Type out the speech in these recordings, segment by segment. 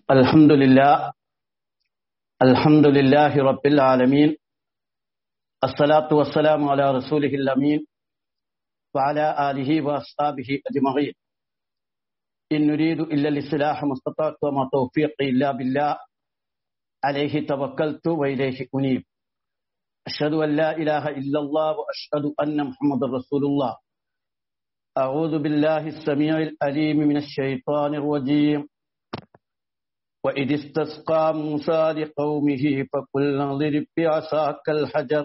الحمد لله الحمد لله رب العالمين الصلاة والسلام على رسوله الأمين وعلى آله وأصحابه أجمعين إن نريد إلا الإصلاح ما استطعت وما توفيقي إلا بالله عليه توكلت وإليه أنيب أشهد أن لا إله إلا الله وأشهد أن محمد رسول الله أعوذ بالله السميع الأليم من الشيطان الرجيم وإذ استسقى موسى لقومه فقلنا اضرب بعصاك الحجر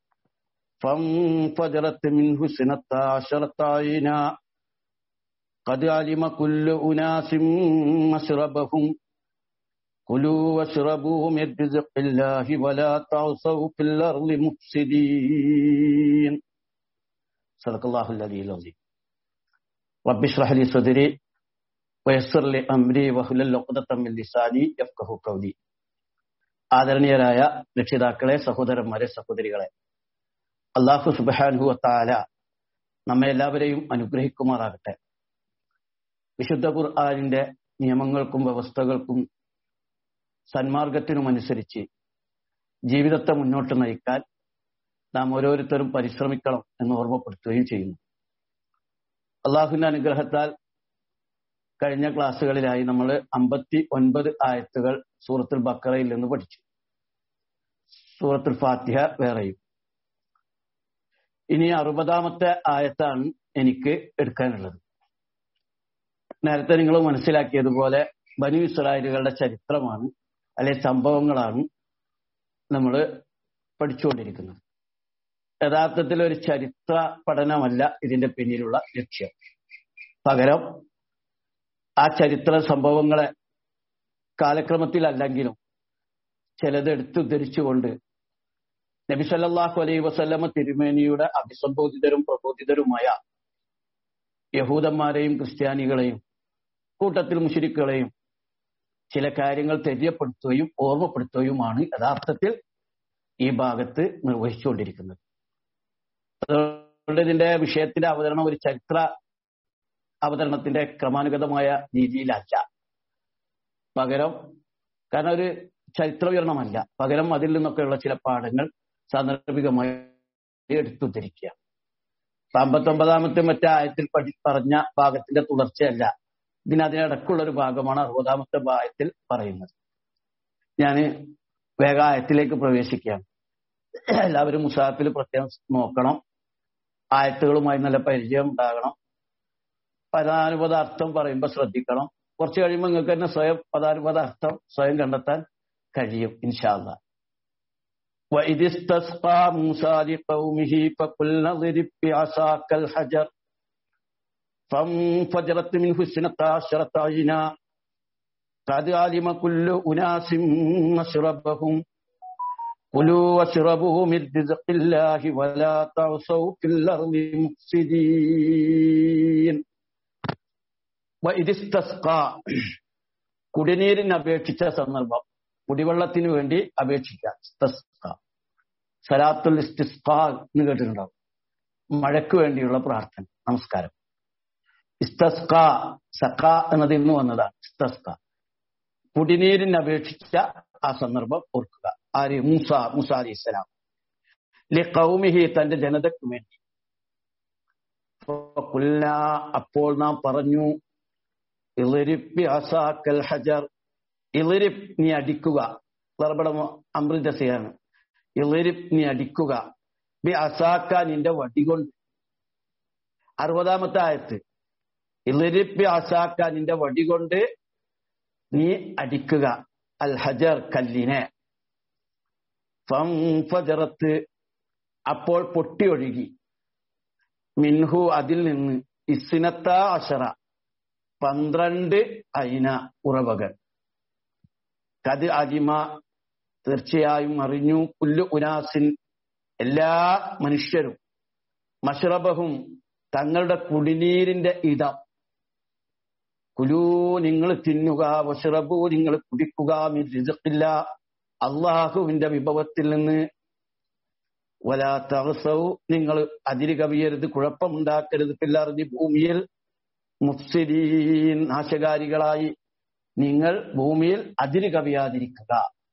فانفجرت منه سنتا عشرة عينا قد علم كل أناس مشربهم كلوا واشربوا من رزق الله ولا تعصوا في الأرض مفسدين صدق الله العلي العظيم رب اشرح لي صدري വയസ്സർ ലി അംരി വഹുലൽ ഒക്കതത്തമ്മിൽ ലിസാനി യഫ്കഹു കൗലി ആദരണീയരായ രക്ഷിതാക്കളെ സഹോദരന്മാരെ സഹോദരികളെ അള്ളാഹു സുബാൻഹു താല നമ്മെ എല്ലാവരെയും അനുഗ്രഹിക്കുമാറാകട്ടെ വിശുദ്ധ ഖുർആാനിന്റെ നിയമങ്ങൾക്കും വ്യവസ്ഥകൾക്കും സന്മാർഗത്തിനും അനുസരിച്ച് ജീവിതത്തെ മുന്നോട്ട് നയിക്കാൻ നാം ഓരോരുത്തരും പരിശ്രമിക്കണം എന്ന് ഓർമ്മപ്പെടുത്തുകയും ചെയ്യുന്നു അള്ളാഹുവിന്റെ അനുഗ്രഹത്താൽ കഴിഞ്ഞ ക്ലാസ്സുകളിലായി നമ്മൾ അമ്പത്തി ഒൻപത് ആയത്തുകൾ സൂറത്തുൽ ബക്കറയിൽ നിന്ന് പഠിച്ചു സൂറത്തുൽ ഫാത്തിഹ വേറെയും ഇനി അറുപതാമത്തെ ആയത്താണ് എനിക്ക് എടുക്കാനുള്ളത് നേരത്തെ നിങ്ങൾ മനസ്സിലാക്കിയതുപോലെ ബനു ഇസ്രായേലുകളുടെ ചരിത്രമാണ് അല്ലെ സംഭവങ്ങളാണ് നമ്മൾ പഠിച്ചുകൊണ്ടിരിക്കുന്നത് യഥാർത്ഥത്തിൽ ഒരു ചരിത്ര പഠനമല്ല ഇതിന്റെ പിന്നിലുള്ള ലക്ഷ്യം പകരം ആ ചരിത്ര സംഭവങ്ങളെ കാലക്രമത്തിലല്ലെങ്കിലും ചിലത് എടുത്തുദ്ധരിച്ചുകൊണ്ട് നബി സല്ലാഹു അലൈഹി വസല്ലമ തിരുമേനിയുടെ അഭിസംബോധിതരും പ്രബോധിതരുമായ യഹൂദന്മാരെയും ക്രിസ്ത്യാനികളെയും കൂട്ടത്തിൽ മുഷിരിക്കുകളെയും ചില കാര്യങ്ങൾ തെര്യപ്പെടുത്തുകയും ഓർമ്മപ്പെടുത്തുകയുമാണ് യഥാർത്ഥത്തിൽ ഈ ഭാഗത്ത് നിർവഹിച്ചുകൊണ്ടിരിക്കുന്നത് അതുകൊണ്ട് ഇതിന്റെ വിഷയത്തിന്റെ അവതരണം ഒരു ചരിത്ര അവതരണത്തിന്റെ ക്രമാനുഗതമായ രീതിയിലല്ല പകരം കാരണം ഒരു ചരിത്ര വിവരണമല്ല പകരം അതിൽ നിന്നൊക്കെയുള്ള ചില പാഠങ്ങൾ സാന്ദർഭികമായി എടുത്തുദ്ധരിക്കുക അമ്പത്തൊമ്പതാമത്തെ മറ്റേ ആയത്തിൽ പഠി പറഞ്ഞ ഭാഗത്തിന്റെ തുടർച്ചയല്ല ഇതിനതിനടക്കുള്ള ഒരു ഭാഗമാണ് അറുപതാമത്തെ ഭാഗത്തിൽ പറയുന്നത് ഞാൻ വേഗ ആയത്തിലേക്ക് പ്രവേശിക്കുകയാണ് എല്ലാവരും മുസാഫിൽ പ്രത്യേകം നോക്കണം ആയത്തുകളുമായി നല്ല പരിചയം ഉണ്ടാകണം പദാനുപത അർത്ഥം പറയുമ്പോൾ ശ്രദ്ധിക്കണം കുറച്ച് കഴിയുമ്പോൾ നിങ്ങൾക്ക് തന്നെ സ്വയം പദാനുപത അർത്ഥം സ്വയം കണ്ടെത്താൻ കഴിയും ഇൻഷാല്ല وإذ استسقى موسى لقومه فقلنا اضرب بعصاك الحجر فانفجرت منه اثنتا عشرة عينا قد علم كل أناس مشربهم كلوا واشربوا من رزق الله ولا تعصوا في الأرض مفسدين കുടിനീരിന് അപേക്ഷിച്ച സന്ദർഭം കുടിവെള്ളത്തിന് വേണ്ടി അപേക്ഷിക്കുക സലാത്തുൽ ഇസ്തിസ്ക എന്ന് കേട്ടിട്ടുണ്ടാവും മഴയ്ക്ക് വേണ്ടിയുള്ള പ്രാർത്ഥന നമസ്കാരം ഇസ്തസ്ക സക്ക എന്നതിൽ നിന്ന് വന്നതാണ് ഇസ്തസ്ക കുടിനീരിന് അപേക്ഷിച്ച ആ സന്ദർഭം ഓർക്കുക ആര് മൂസ മൂസ അലി ഇസ്ലാം ലി കൗമിഹി തന്റെ ജനതയ്ക്ക് വേണ്ടി അപ്പോൾ നാം പറഞ്ഞു ഹജർ ഇളിരിപ് നീ അടിക്കുക വെറുതെ അമൃത സിയാണ് ഇളിരിപ് നീ അടിക്കുക ബി അസാക്ക നിന്റെ വടി കൊണ്ട് അറുപതാമത്തെ ആയത്ത് ഇളിരിപ് ബി അസാക്ക നിന്റെ വടി കൊണ്ട് നീ അടിക്കുക അൽ ഹജർ കല്ലിനെ ഫജറത്ത് അപ്പോൾ പൊട്ടിയൊഴുകി മിൻഹു അതിൽ നിന്ന് ഇസിനത്ത അഷറ പന്ത്രണ്ട് അയിന ഉറവകൾ കത് അജിമ തീർച്ചയായും അറിഞ്ഞു പുല്ലു ഉനാസിൻ എല്ലാ മനുഷ്യരും മഷറബഹും തങ്ങളുടെ കുടിനീരിന്റെ ഇടം കുലൂ നിങ്ങൾ തിന്നുക വഷറബു നിങ്ങൾ കുടിക്കുക മില്ല അള്ളാഹുവിന്റെ വിഭവത്തിൽ നിന്ന് വലാ തഹസൗ നിങ്ങൾ അതിര് കവിയരുത് കുഴപ്പമുണ്ടാക്കരുത് പില്ലറിഞ്ഞ് ഭൂമിയിൽ മുഫ്സിദീൻ നാശകാരികളായി നിങ്ങൾ ഭൂമിയിൽ അതിര് കവിയാതിരിക്കുക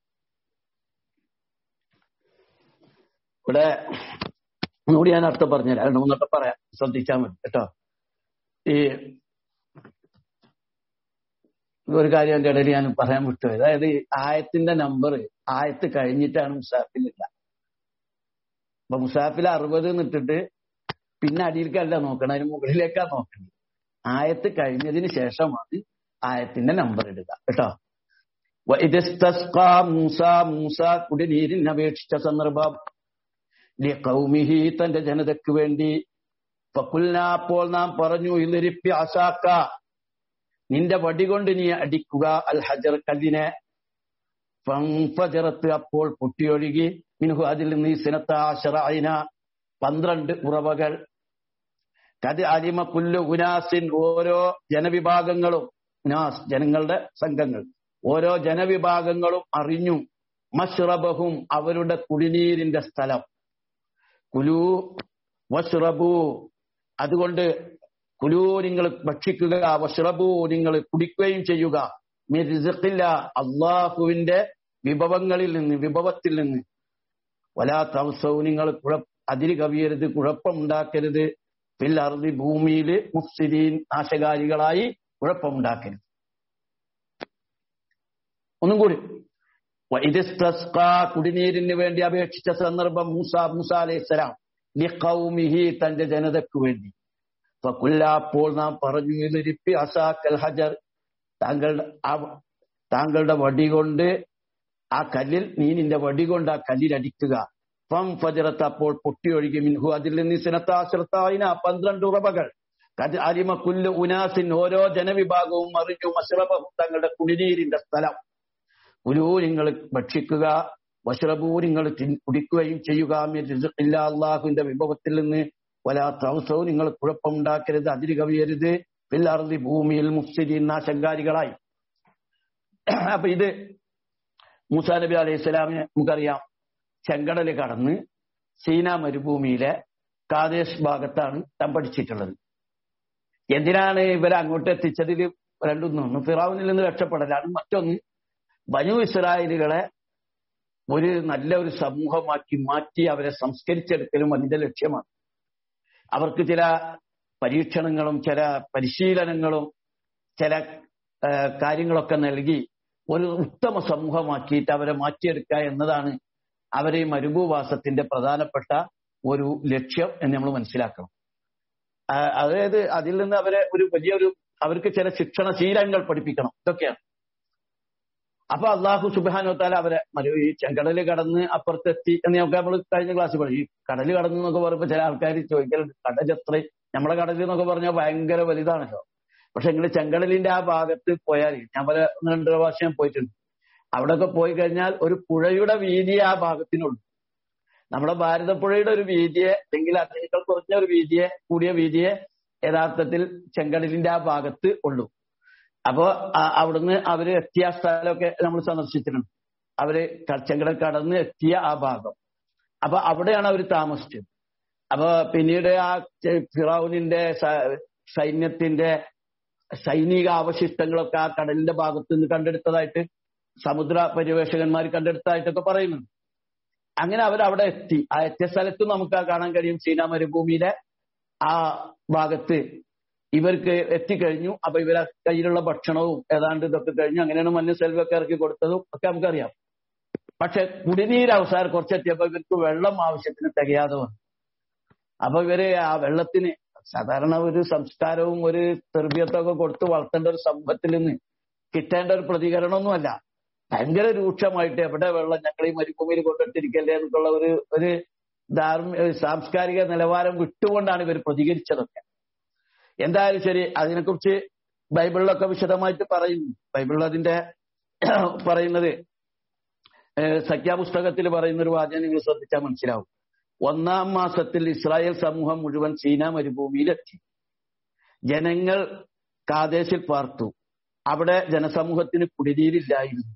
ഇവിടെ ഒന്നുകൂടി ഞാൻ അർത്ഥം പറഞ്ഞുതരാം രണ്ട് മൂന്നൊക്കെ പറയാം ശ്രദ്ധിച്ചാൽ മതി കേട്ടോ ഈ ഒരു കാര്യം എന്റെ ഇടയിൽ ഞാൻ പറയാൻ വിട്ടു അതായത് ഈ ആയത്തിന്റെ നമ്പർ ആയത്ത് കഴിഞ്ഞിട്ടാണ് മുസാഫിലില്ല അപ്പൊ മുസാഫിൽ അറുപത് നിട്ടിട്ട് പിന്നെ അടിയിലേക്കല്ല നോക്കണം അതിന് മുകളിലേക്കാ നോക്കുന്നത് ആയത്ത് കഴിഞ്ഞതിന് ശേഷമാണ് ആയത്തിന്റെ നമ്പർ ഇടുക കേട്ടോ മൂസ മൂസ കുടിനീരിന് അപേക്ഷിച്ച സന്ദർഭം കൗമിഹി തന്റെ ജനതയ്ക്ക് വേണ്ടി ഫക്കുൽന അപ്പോൾ നാം പറഞ്ഞു ഇലിരിപ്പി അസാക്ക നിന്റെ വടി കൊണ്ട് നീ അടിക്കുക അൽ ഹജർ കല്ലിനെ ഫഞ്ചറത്ത് അപ്പോൾ പൊട്ടിയൊഴുകി മിൻഹു അതിൽ നിന്ന് സിനത്താശറൈന പന്ത്രണ്ട് ഉറവകൾ കത് അലിമ കുല്ലു ഉനാസിൻ ഓരോ ജനവിഭാഗങ്ങളും ഉനാസ് ജനങ്ങളുടെ സംഘങ്ങൾ ഓരോ ജനവിഭാഗങ്ങളും അറിഞ്ഞു മഷ്റബഹും അവരുടെ കുടിനീരിന്റെ സ്ഥലം കുലു വഷ്റബു അതുകൊണ്ട് കുലു നിങ്ങൾ ഭക്ഷിക്കുക വഷ്റബു നിങ്ങൾ കുടിക്കുകയും ചെയ്യുക മിർസില്ല അള്ളാഹുവിന്റെ വിഭവങ്ങളിൽ നിന്ന് വിഭവത്തിൽ നിന്ന് വലാ തവസൗ നിങ്ങൾ കുഴ അതിര് കവിയരുത് കുഴപ്പമുണ്ടാക്കരുത് ഫിൽ അർദി ഭൂമിയിൽ മുഫ്സിദീൻ നാശകാരികളായി കുഴപ്പമുണ്ടാക്കരുത് ഒന്നും കൂടി കുടിനീരിന് വേണ്ടി അപേക്ഷിച്ച സന്ദർഭം മൂസ മൂസ അലൈഹിസ്സലാം ലിഖൗമിഹി തന്റെ ജനതയ്ക്ക് വേണ്ടി അപ്പോൾ നാം പറഞ്ഞു ഇരിപ്പി അസാക്കൽ ഹജർ താങ്കളുടെ താങ്കളുടെ വടി കൊണ്ട് ആ കല്ലിൽ നീ നിന്റെ വടി കൊണ്ട് ആ കല്ലിൽ അടിക്കുക ഫം ഫജറത്ത് അപ്പോൾ പൊട്ടിയൊഴുകി മിൻഹു അതിൽ നിന്ന് സിനത്താശ്രത്തായിന പന്ത്രണ്ട് ഉറവകൾ കത് അരിമ കുല്ല് ഉനാസിൻ ഓരോ ജനവിഭാഗവും അറിഞ്ഞു മഷ്റബഹും തങ്ങളുടെ കുടിനീരിന്റെ സ്ഥലം കുലൂ നിങ്ങൾ ഭക്ഷിക്കുക വഷ്റബൂ നിങ്ങൾ കുടിക്കുകയും ചെയ്യുക ഇല്ല അള്ളാഹുവിന്റെ വിഭവത്തിൽ നിന്ന് വലാ തൗസവും നിങ്ങൾ കുഴപ്പമുണ്ടാക്കരുത് അതിര് കവിയരുത് പില്ലറുതി ഭൂമിയിൽ മുഫ്സിദീൻ നാശങ്കാരികളായി അപ്പൊ ഇത് മൂസാ നബി അലൈഹി സ്വലാമിനെ നമുക്കറിയാം ചെങ്കടല് കടന്ന് സീന മരുഭൂമിയിലെ കാദേശ് ഭാഗത്താണ് താൻ പഠിച്ചിട്ടുള്ളത് എന്തിനാണ് ഇവരെ അങ്ങോട്ട് എത്തിച്ചതിൽ രണ്ടൊന്നും ഫിറാവിനിൽ നിന്ന് രക്ഷപ്പെടലാണ് മറ്റൊന്ന് ബനു ഇസ്രായേലുകളെ ഒരു നല്ല ഒരു സമൂഹമാക്കി മാറ്റി അവരെ സംസ്കരിച്ചെടുക്കലും അതിന്റെ ലക്ഷ്യമാണ് അവർക്ക് ചില പരീക്ഷണങ്ങളും ചില പരിശീലനങ്ങളും ചില കാര്യങ്ങളൊക്കെ നൽകി ഒരു ഉത്തമ സമൂഹമാക്കിയിട്ട് അവരെ മാറ്റിയെടുക്കുക എന്നതാണ് അവരെ മരുഭൂവാസത്തിന്റെ പ്രധാനപ്പെട്ട ഒരു ലക്ഷ്യം എന്ന് നമ്മൾ മനസ്സിലാക്കണം അതായത് അതിൽ നിന്ന് അവരെ ഒരു വലിയൊരു അവർക്ക് ചില ശിക്ഷണ ശീലങ്ങൾ പഠിപ്പിക്കണം ഇതൊക്കെയാണ് അപ്പൊ അള്ളാഹു സുബാനോത്താല അവരെ ഈ ചെങ്കടല് കടന്ന് അപ്പുറത്തെത്തി എന്ന് നമുക്ക് നമ്മൾ കഴിഞ്ഞ ക്ലാസ്സിൽ പറഞ്ഞു ഈ കടല് കടന്നു എന്നൊക്കെ പറയുമ്പോൾ ചില ആൾക്കാർ ചോദിക്കലുണ്ട് കടജത്ര നമ്മളെ കടല് എന്നൊക്കെ പറഞ്ഞാൽ ഭയങ്കര വലുതാണല്ലോ പക്ഷെ നിങ്ങൾ ചെങ്കടലിന്റെ ആ ഭാഗത്ത് പോയാൽ ഞാൻ പല രണ്ട് പ്രാവശ്യം പോയിട്ടുണ്ട് അവിടെയൊക്കെ പോയി കഴിഞ്ഞാൽ ഒരു പുഴയുടെ വീതിയെ ആ ഭാഗത്തിനുള്ളൂ നമ്മുടെ ഭാരതപ്പുഴയുടെ ഒരു വീതിയെ അല്ലെങ്കിൽ അതിനേക്കാൾ കുറഞ്ഞ ഒരു വീതിയെ കൂടിയ വീതിയെ യഥാർത്ഥത്തിൽ ചെങ്കടലിന്റെ ആ ഭാഗത്ത് ഉള്ളൂ അപ്പോ അവിടുന്ന് അവര് എത്തിയ സ്ഥലമൊക്കെ നമ്മൾ സന്ദർശിച്ചിട്ടുണ്ട് അവര് ചെങ്കടൽ കടന്ന് എത്തിയ ആ ഭാഗം അപ്പൊ അവിടെയാണ് അവർ താമസിച്ചത് അപ്പൊ പിന്നീട് ആ ഫിറൌനിന്റെ സൈന്യത്തിന്റെ സൈനിക അവശിഷ്ടങ്ങളൊക്കെ ആ കടലിന്റെ ഭാഗത്ത് നിന്ന് കണ്ടെടുത്തതായിട്ട് സമുദ്ര പര്യവേഷകന്മാർ കണ്ടെടുത്തതായിട്ടൊക്കെ പറയുന്നുണ്ട് അങ്ങനെ അവർ അവിടെ എത്തി ആ എത്തിയ സ്ഥലത്ത് നമുക്ക് കാണാൻ കഴിയും ചീന മരുഭൂമിയിലെ ആ ഭാഗത്ത് ഇവർക്ക് എത്തിക്കഴിഞ്ഞു അപ്പൊ ഇവരെ കയ്യിലുള്ള ഭക്ഷണവും ഏതാണ്ട് ഇതൊക്കെ കഴിഞ്ഞു അങ്ങനെയാണ് മഞ്ഞ സെൽവൊക്കെ ഇറക്കി കൊടുത്തതും ഒക്കെ നമുക്കറിയാം പക്ഷെ കുടിനീര് അവസാനം കുറച്ചെത്തിയപ്പോ ഇവർക്ക് വെള്ളം ആവശ്യത്തിന് തികയാതെ വന്നു അപ്പൊ ഇവര് ആ വെള്ളത്തിന് സാധാരണ ഒരു സംസ്കാരവും ഒരു തെർബിയത്തൊക്കെ കൊടുത്ത് വളർത്തേണ്ട ഒരു സമൂഹത്തിൽ നിന്ന് കിട്ടേണ്ട ഒരു പ്രതികരണമൊന്നുമല്ല ഭയങ്കര രൂക്ഷമായിട്ട് എവിടെ വെള്ളം ഞങ്ങൾ ഈ മരുഭൂമിയിൽ കൊണ്ടിട്ടിരിക്കല്ലേ എന്നൊക്കെയുള്ള ഒരു ഒരു ധാർമ്മിക സാംസ്കാരിക നിലവാരം വിട്ടുകൊണ്ടാണ് ഇവർ പ്രതികരിച്ചതൊക്കെ എന്തായാലും ശരി അതിനെക്കുറിച്ച് ബൈബിളിലൊക്കെ വിശദമായിട്ട് പറയുന്നു ബൈബിളിൽ അതിന്റെ പറയുന്നത് സഖ്യാപുസ്തകത്തിൽ പറയുന്ന ഒരു വാചകം നിങ്ങൾ ശ്രദ്ധിച്ചാൽ മനസ്സിലാവും ഒന്നാം മാസത്തിൽ ഇസ്രായേൽ സമൂഹം മുഴുവൻ സീന മരുഭൂമിയിലെത്തി ജനങ്ങൾ കാദേശിൽ പാർത്തു അവിടെ ജനസമൂഹത്തിന് കുടിനീരില്ലായിരുന്നു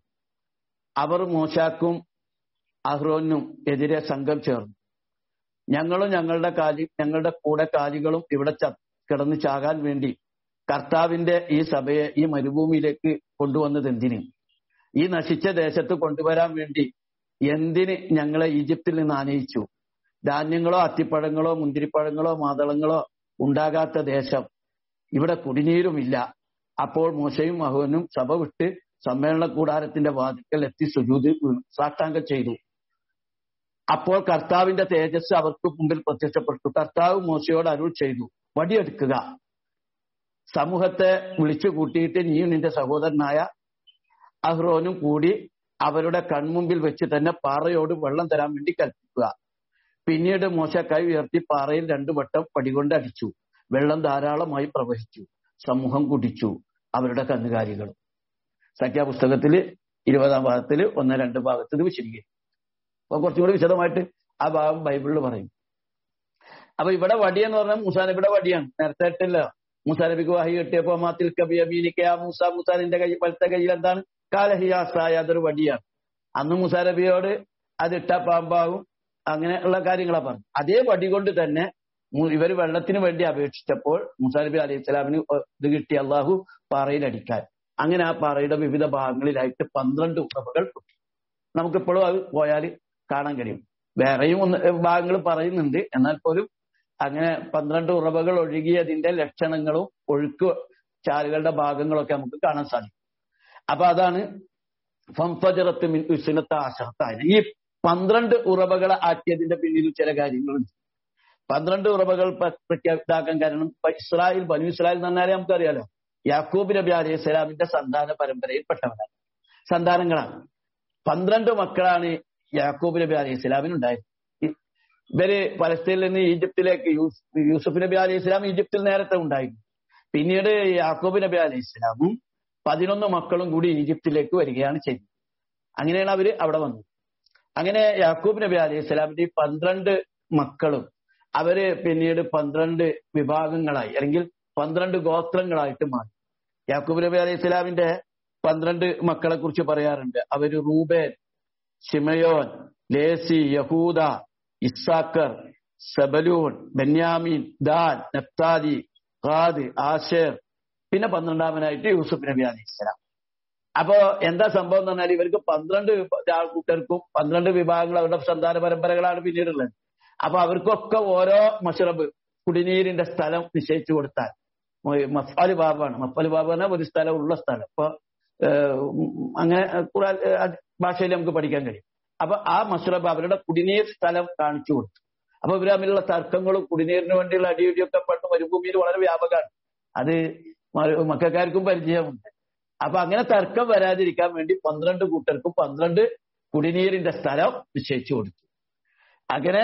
അവർ മോശാക്കും അഹ്റോനും എതിരെ സംഘം ചേർന്നു ഞങ്ങളും ഞങ്ങളുടെ കാലി ഞങ്ങളുടെ കൂടെ കാലികളും ഇവിടെ കിടന്ന് ചാകാൻ വേണ്ടി കർത്താവിന്റെ ഈ സഭയെ ഈ മരുഭൂമിയിലേക്ക് കൊണ്ടുവന്നത് എന്തിന് ഈ നശിച്ച ദേശത്ത് കൊണ്ടുവരാൻ വേണ്ടി എന്തിന് ഞങ്ങളെ ഈജിപ്തിൽ നിന്ന് ആനയിച്ചു ധാന്യങ്ങളോ അത്തിപ്പഴങ്ങളോ മുന്തിരിപ്പഴങ്ങളോ മാതളങ്ങളോ ഉണ്ടാകാത്ത ദേശം ഇവിടെ കുടിനീരുമില്ല അപ്പോൾ മോശയും മഹോനും സഭ വിട്ട് സമ്മേളന കൂടാരത്തിന്റെ വാതിക്കൽ എത്തി സുജൂത് സാഷ്ടാംഗം ചെയ്തു അപ്പോൾ കർത്താവിന്റെ തേജസ് അവർക്ക് മുമ്പിൽ പ്രത്യക്ഷപ്പെട്ടു കർത്താവ് മോശയോട് അരുൾ ചെയ്തു വടിയെടുക്കുക സമൂഹത്തെ വിളിച്ചു കൂട്ടിയിട്ട് നീയും നിന്റെ സഹോദരനായ അഹ്റോനും കൂടി അവരുടെ കൺമുമ്പിൽ വെച്ച് തന്നെ പാറയോട് വെള്ളം തരാൻ വേണ്ടി കൽപ്പിക്കുക പിന്നീട് മോശ കൈ ഉയർത്തി പാറയിൽ രണ്ടു വട്ടം പടികൊണ്ട് അടിച്ചു വെള്ളം ധാരാളമായി പ്രവഹിച്ചു സമൂഹം കുടിച്ചു അവരുടെ കന്നുകാലികളും സംഖ്യാപുസ്തകത്തില് ഇരുപതാം ഭാഗത്തിൽ ഒന്ന് രണ്ട് ഭാഗത്തിൽ വിശദീകരിക്കും അപ്പൊ കുറച്ചും കൂടി വിശദമായിട്ട് ആ ഭാഗം ബൈബിളിൽ പറയും അപ്പൊ ഇവിടെ വടി എന്ന് പറഞ്ഞാൽ മൂസാനബിയുടെ വടിയാണ് നേരത്തെ ഇട്ടില്ല മൂസാനബിക്ക് വഹി കിട്ടിയപ്പോ മാത്തിൽ കബി അബീനിക്ക് ആ മൂസ മൂസാനിന്റെ കൈ വലത്തെ കയ്യിൽ എന്താണ് കാലഹിയാസായ അതൊരു വടിയാണ് അന്ന് മൂസാനബിയോട് അതിട്ട പാമ്പാവും അങ്ങനെ ഉള്ള കാര്യങ്ങളാ പറഞ്ഞു അതേ വടി കൊണ്ട് തന്നെ ഇവർ വെള്ളത്തിന് വേണ്ടി അപേക്ഷിച്ചപ്പോൾ മുസാനബി അലൈഹി സ്വലാമിന് ഇത് കിട്ടി അള്ളാഹു പാറയിൽ അടിക്കാൻ അങ്ങനെ ആ പാറയുടെ വിവിധ ഭാഗങ്ങളിലായിട്ട് പന്ത്രണ്ട് ഉറവകൾ പൊട്ടി നമുക്കിപ്പോഴും അത് പോയാൽ കാണാൻ കഴിയും വേറെയും ഒന്ന് ഭാഗങ്ങൾ പറയുന്നുണ്ട് എന്നാൽ പോലും അങ്ങനെ പന്ത്രണ്ട് ഉറവകൾ ഒഴുകിയതിന്റെ ലക്ഷണങ്ങളും ഒഴുക്ക് ചാലുകളുടെ ഭാഗങ്ങളൊക്കെ നമുക്ക് കാണാൻ സാധിക്കും അപ്പൊ അതാണ് ഫംഫജറത്ത് മിൻ ഉസിനത്ത ആശഹത്തായ ഈ പന്ത്രണ്ട് ഉറവകളെ ആക്കിയതിന്റെ പിന്നിൽ ചില കാര്യങ്ങളുണ്ട് പന്ത്രണ്ട് ഉറവകൾ പ്രഖ്യാപിതാക്കാൻ കാരണം ഇസ്രായേൽ ബനു ഇസ്രായേൽ എന്ന് പറഞ്ഞാലേ നമുക്കറിയാലോ യാക്കൂബ് നബി അലൈഹി സ്വലാമിന്റെ സന്താന പരമ്പരയിൽപ്പെട്ടവരാണ് സന്താനങ്ങളാണ് പന്ത്രണ്ട് മക്കളാണ് യാക്കൂബ് നബി അലൈഹി സ്വലാമിനുണ്ടായത് ഇവര് പലസ്തീനിൽ നിന്ന് ഈജിപ്തിലേക്ക് യൂസുഫ് നബി അലൈഹി സ്വലാം ഈജിപ്തിൽ നേരത്തെ ഉണ്ടായിരുന്നു പിന്നീട് യാക്കൂബ് നബി അലൈഹി സ്വലാമും പതിനൊന്ന് മക്കളും കൂടി ഈജിപ്തിലേക്ക് വരികയാണ് ചെയ്തത് അങ്ങനെയാണ് അവര് അവിടെ വന്നത് അങ്ങനെ യാക്കൂബ് നബി അലൈഹി സ്വലാമിന്റെ ഈ പന്ത്രണ്ട് മക്കളും അവര് പിന്നീട് പന്ത്രണ്ട് വിഭാഗങ്ങളായി അല്ലെങ്കിൽ പന്ത്രണ്ട് ഗോത്രങ്ങളായിട്ട് മാറി യാക്കൂബ് നബി അലൈഹി സ്വലാമിന്റെ പന്ത്രണ്ട് മക്കളെ കുറിച്ച് പറയാറുണ്ട് അവര് റൂബേൻ ഷിമയോൻ ലേസി യഹൂദ ഇസാക്കർ സബലൂൺ ബെന്യാമീൻ ദാൻ നഫ്താലി ഖാദ് ആഷേർ പിന്നെ പന്ത്രണ്ടാമനായിട്ട് യൂസുഫ് നബി അലൈഹി സ്വലാം അപ്പോ എന്താ സംഭവം എന്ന് പറഞ്ഞാൽ ഇവർക്ക് പന്ത്രണ്ട് കൂട്ടർക്കും പന്ത്രണ്ട് വിഭാഗങ്ങൾ അവരുടെ സന്താന പരമ്പരകളാണ് പിന്നീടുള്ളത് അപ്പൊ അവർക്കൊക്കെ ഓരോ മഷറബ് കുടിനീരിന്റെ സ്ഥലം നിശ്ചയിച്ചു കൊടുത്താൽ മഫാലി ബാബാണ് മഫാലി ബാബ പറഞ്ഞാൽ ഒരു സ്ഥലം ഉള്ള സ്ഥലം അപ്പൊ അങ്ങനെ ഖുറാൻ ഭാഷയിൽ നമുക്ക് പഠിക്കാൻ കഴിയും അപ്പൊ ആ മഷറബ് അവരുടെ കുടിനീർ സ്ഥലം കാണിച്ചു കൊടുത്തു അപ്പൊ ഇവർ തമ്മിലുള്ള തർക്കങ്ങളും കുടിനീരിന് വേണ്ടിയുള്ള അടിയൊടിയൊക്കെ പണ്ട് മരുഭൂമിയിൽ വളരെ വ്യാപകമാണ് അത് മക്കാർക്കും പരിചയമുണ്ട് അപ്പൊ അങ്ങനെ തർക്കം വരാതിരിക്കാൻ വേണ്ടി പന്ത്രണ്ട് കൂട്ടർക്കും പന്ത്രണ്ട് കുടിനീരിന്റെ സ്ഥലം നിശ്ചയിച്ചു കൊടുത്തു അങ്ങനെ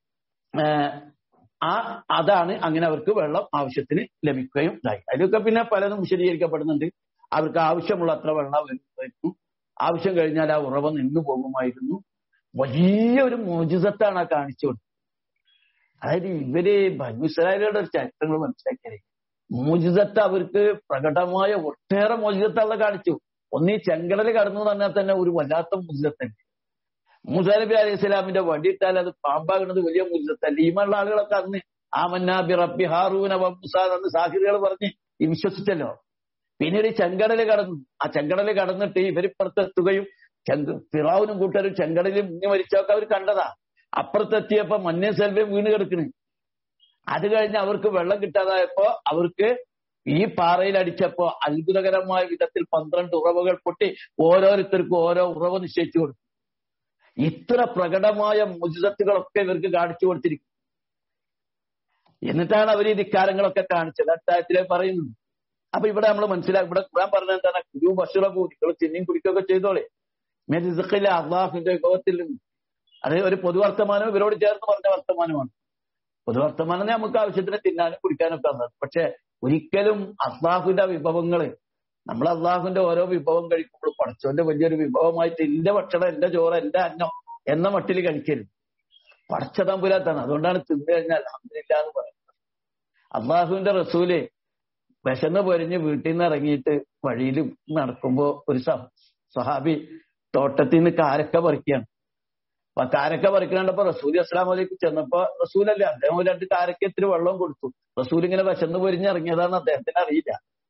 ആ അതാണ് അങ്ങനെ അവർക്ക് വെള്ളം ആവശ്യത്തിന് ലഭിക്കുകയും ഉണ്ടായി അതിലൊക്കെ പിന്നെ പലതും വിശദീകരിക്കപ്പെടുന്നുണ്ട് അവർക്ക് ആവശ്യമുള്ള അത്ര വെള്ളം വരുമായിരുന്നു ആവശ്യം കഴിഞ്ഞാൽ ആ ഉറവ നിന്നു പോകുമായിരുന്നു വലിയൊരു മോചിതത്താണ് ആ കാണിച്ചു കൊടുത്തത് അതായത് ഇവര് ബനുസരായരുടെ ചരിത്രങ്ങൾ മനസ്സിലാക്കിയത് മോചിതത്ത് അവർക്ക് പ്രകടമായ ഒട്ടേറെ മോചിതത്തുള്ള കാണിച്ചു ഒന്ന് ഈ ചെങ്കടൽ കടന്നു പറഞ്ഞാൽ തന്നെ ഒരു വല്ലാത്ത മോചിതത്തന്നെ മൂസാ നബി അലൈഹി സ്വലാമിന്റെ വടിയിട്ടാൽ അത് പാമ്പാകുന്നത് വലിയ മുല്ലത്തല്ല ഈമുള്ള ആളുകളൊക്കെ അന്ന് ആമന്നാബി റബ്ബി ഹാറൂന മുസാദ് അന്ന് സാഹിറുകൾ പറഞ്ഞ് വിശ്വസിച്ചല്ലോ പിന്നീട് ചെങ്കടൽ കടന്നു ആ ചെങ്കടൽ കടന്നിട്ട് ഇവരിപ്പുറത്തെത്തുകയും ഫിറാവുനും കൂട്ടരും ചെങ്കടലിൽ മുങ്ങി മരിച്ചൊക്കെ അവർ കണ്ടതാ അപ്പുറത്തെത്തിയപ്പോ മഞ്ഞ സെൽവം വീണ് കിടക്കണ് അത് കഴിഞ്ഞ് അവർക്ക് വെള്ളം കിട്ടാതായപ്പോ അവർക്ക് ഈ പാറയിൽ അടിച്ചപ്പോ അത്ഭുതകരമായ വിധത്തിൽ പന്ത്രണ്ട് ഉറവകൾ പൊട്ടി ഓരോരുത്തർക്കും ഓരോ ഉറവ നിശ്ചയിച്ചു കൊടുത്തു ഇത്ര പ്രകടമായ മുജിതത്തുകളൊക്കെ ഇവർക്ക് കാണിച്ചു കൊടുത്തിരിക്കും എന്നിട്ടാണ് അവർ ഈ ധിക്കാരങ്ങളൊക്കെ കാണിച്ചത് അത്താഴത്തിലെ പറയുന്നു അപ്പൊ ഇവിടെ നമ്മൾ മനസ്സിലാക്കി ഇവിടെ ഖുറാൻ പറഞ്ഞ എന്താണ് കുരു ബഷുറബു നിങ്ങൾ തിന്നിയും കുടിക്കുകയൊക്കെ ചെയ്തോളെ മെരിസഖിലെ അള്ളാഹുന്റെ വിഭവത്തിൽ നിന്ന് അത് ഒരു പൊതുവർത്തമാനം ഇവരോട് ചേർന്ന് പറഞ്ഞ വർത്തമാനമാണ് പൊതുവർത്തമാനം നമുക്ക് ആവശ്യത്തിന് തിന്നാനും കുടിക്കാനും ഒക്കെ തന്നത് പക്ഷെ ഒരിക്കലും അള്ളാഹുവിന്റെ വിഭവങ്ങള് നമ്മൾ അള്ളാഹുവിന്റെ ഓരോ വിഭവം കഴിക്കുമ്പോൾ പടച്ചോന്റെ വലിയൊരു വിഭവമായിട്ട് എന്റെ ഭക്ഷണം എന്റെ ചോറ് എന്റെ അന്നം എന്ന മട്ടിൽ കഴിക്കരുത് പടച്ച തമ്പുരാത്താണ് അതുകൊണ്ടാണ് തിന്നു കഴിഞ്ഞാൽ അഹമ്മദില്ല എന്ന് പറയുന്നത് അള്ളാഹുവിന്റെ റസൂല് വിശന്ന് പൊരിഞ്ഞ് വീട്ടിൽ നിന്ന് ഇറങ്ങിയിട്ട് വഴിയിൽ നടക്കുമ്പോ ഒരു സഹാബി തോട്ടത്തിൽ നിന്ന് കാരക്ക പറിക്കുകയാണ് അപ്പൊ കാരക്ക പറിക്കണ്ടപ്പോ റസൂൽ അസ്ലാം അലൈക്ക് ചെന്നപ്പോ റസൂലല്ലേ അദ്ദേഹം രണ്ട് കാരക്ക ഇത്തിരി വെള്ളം കൊടുത്തു റസൂൽ ഇങ്ങനെ വിശന്ന് പൊരിഞ്ഞ് ഇറങ്ങിയതാണെന്ന് അദ്ദേഹത്തിന് അറിയില്ല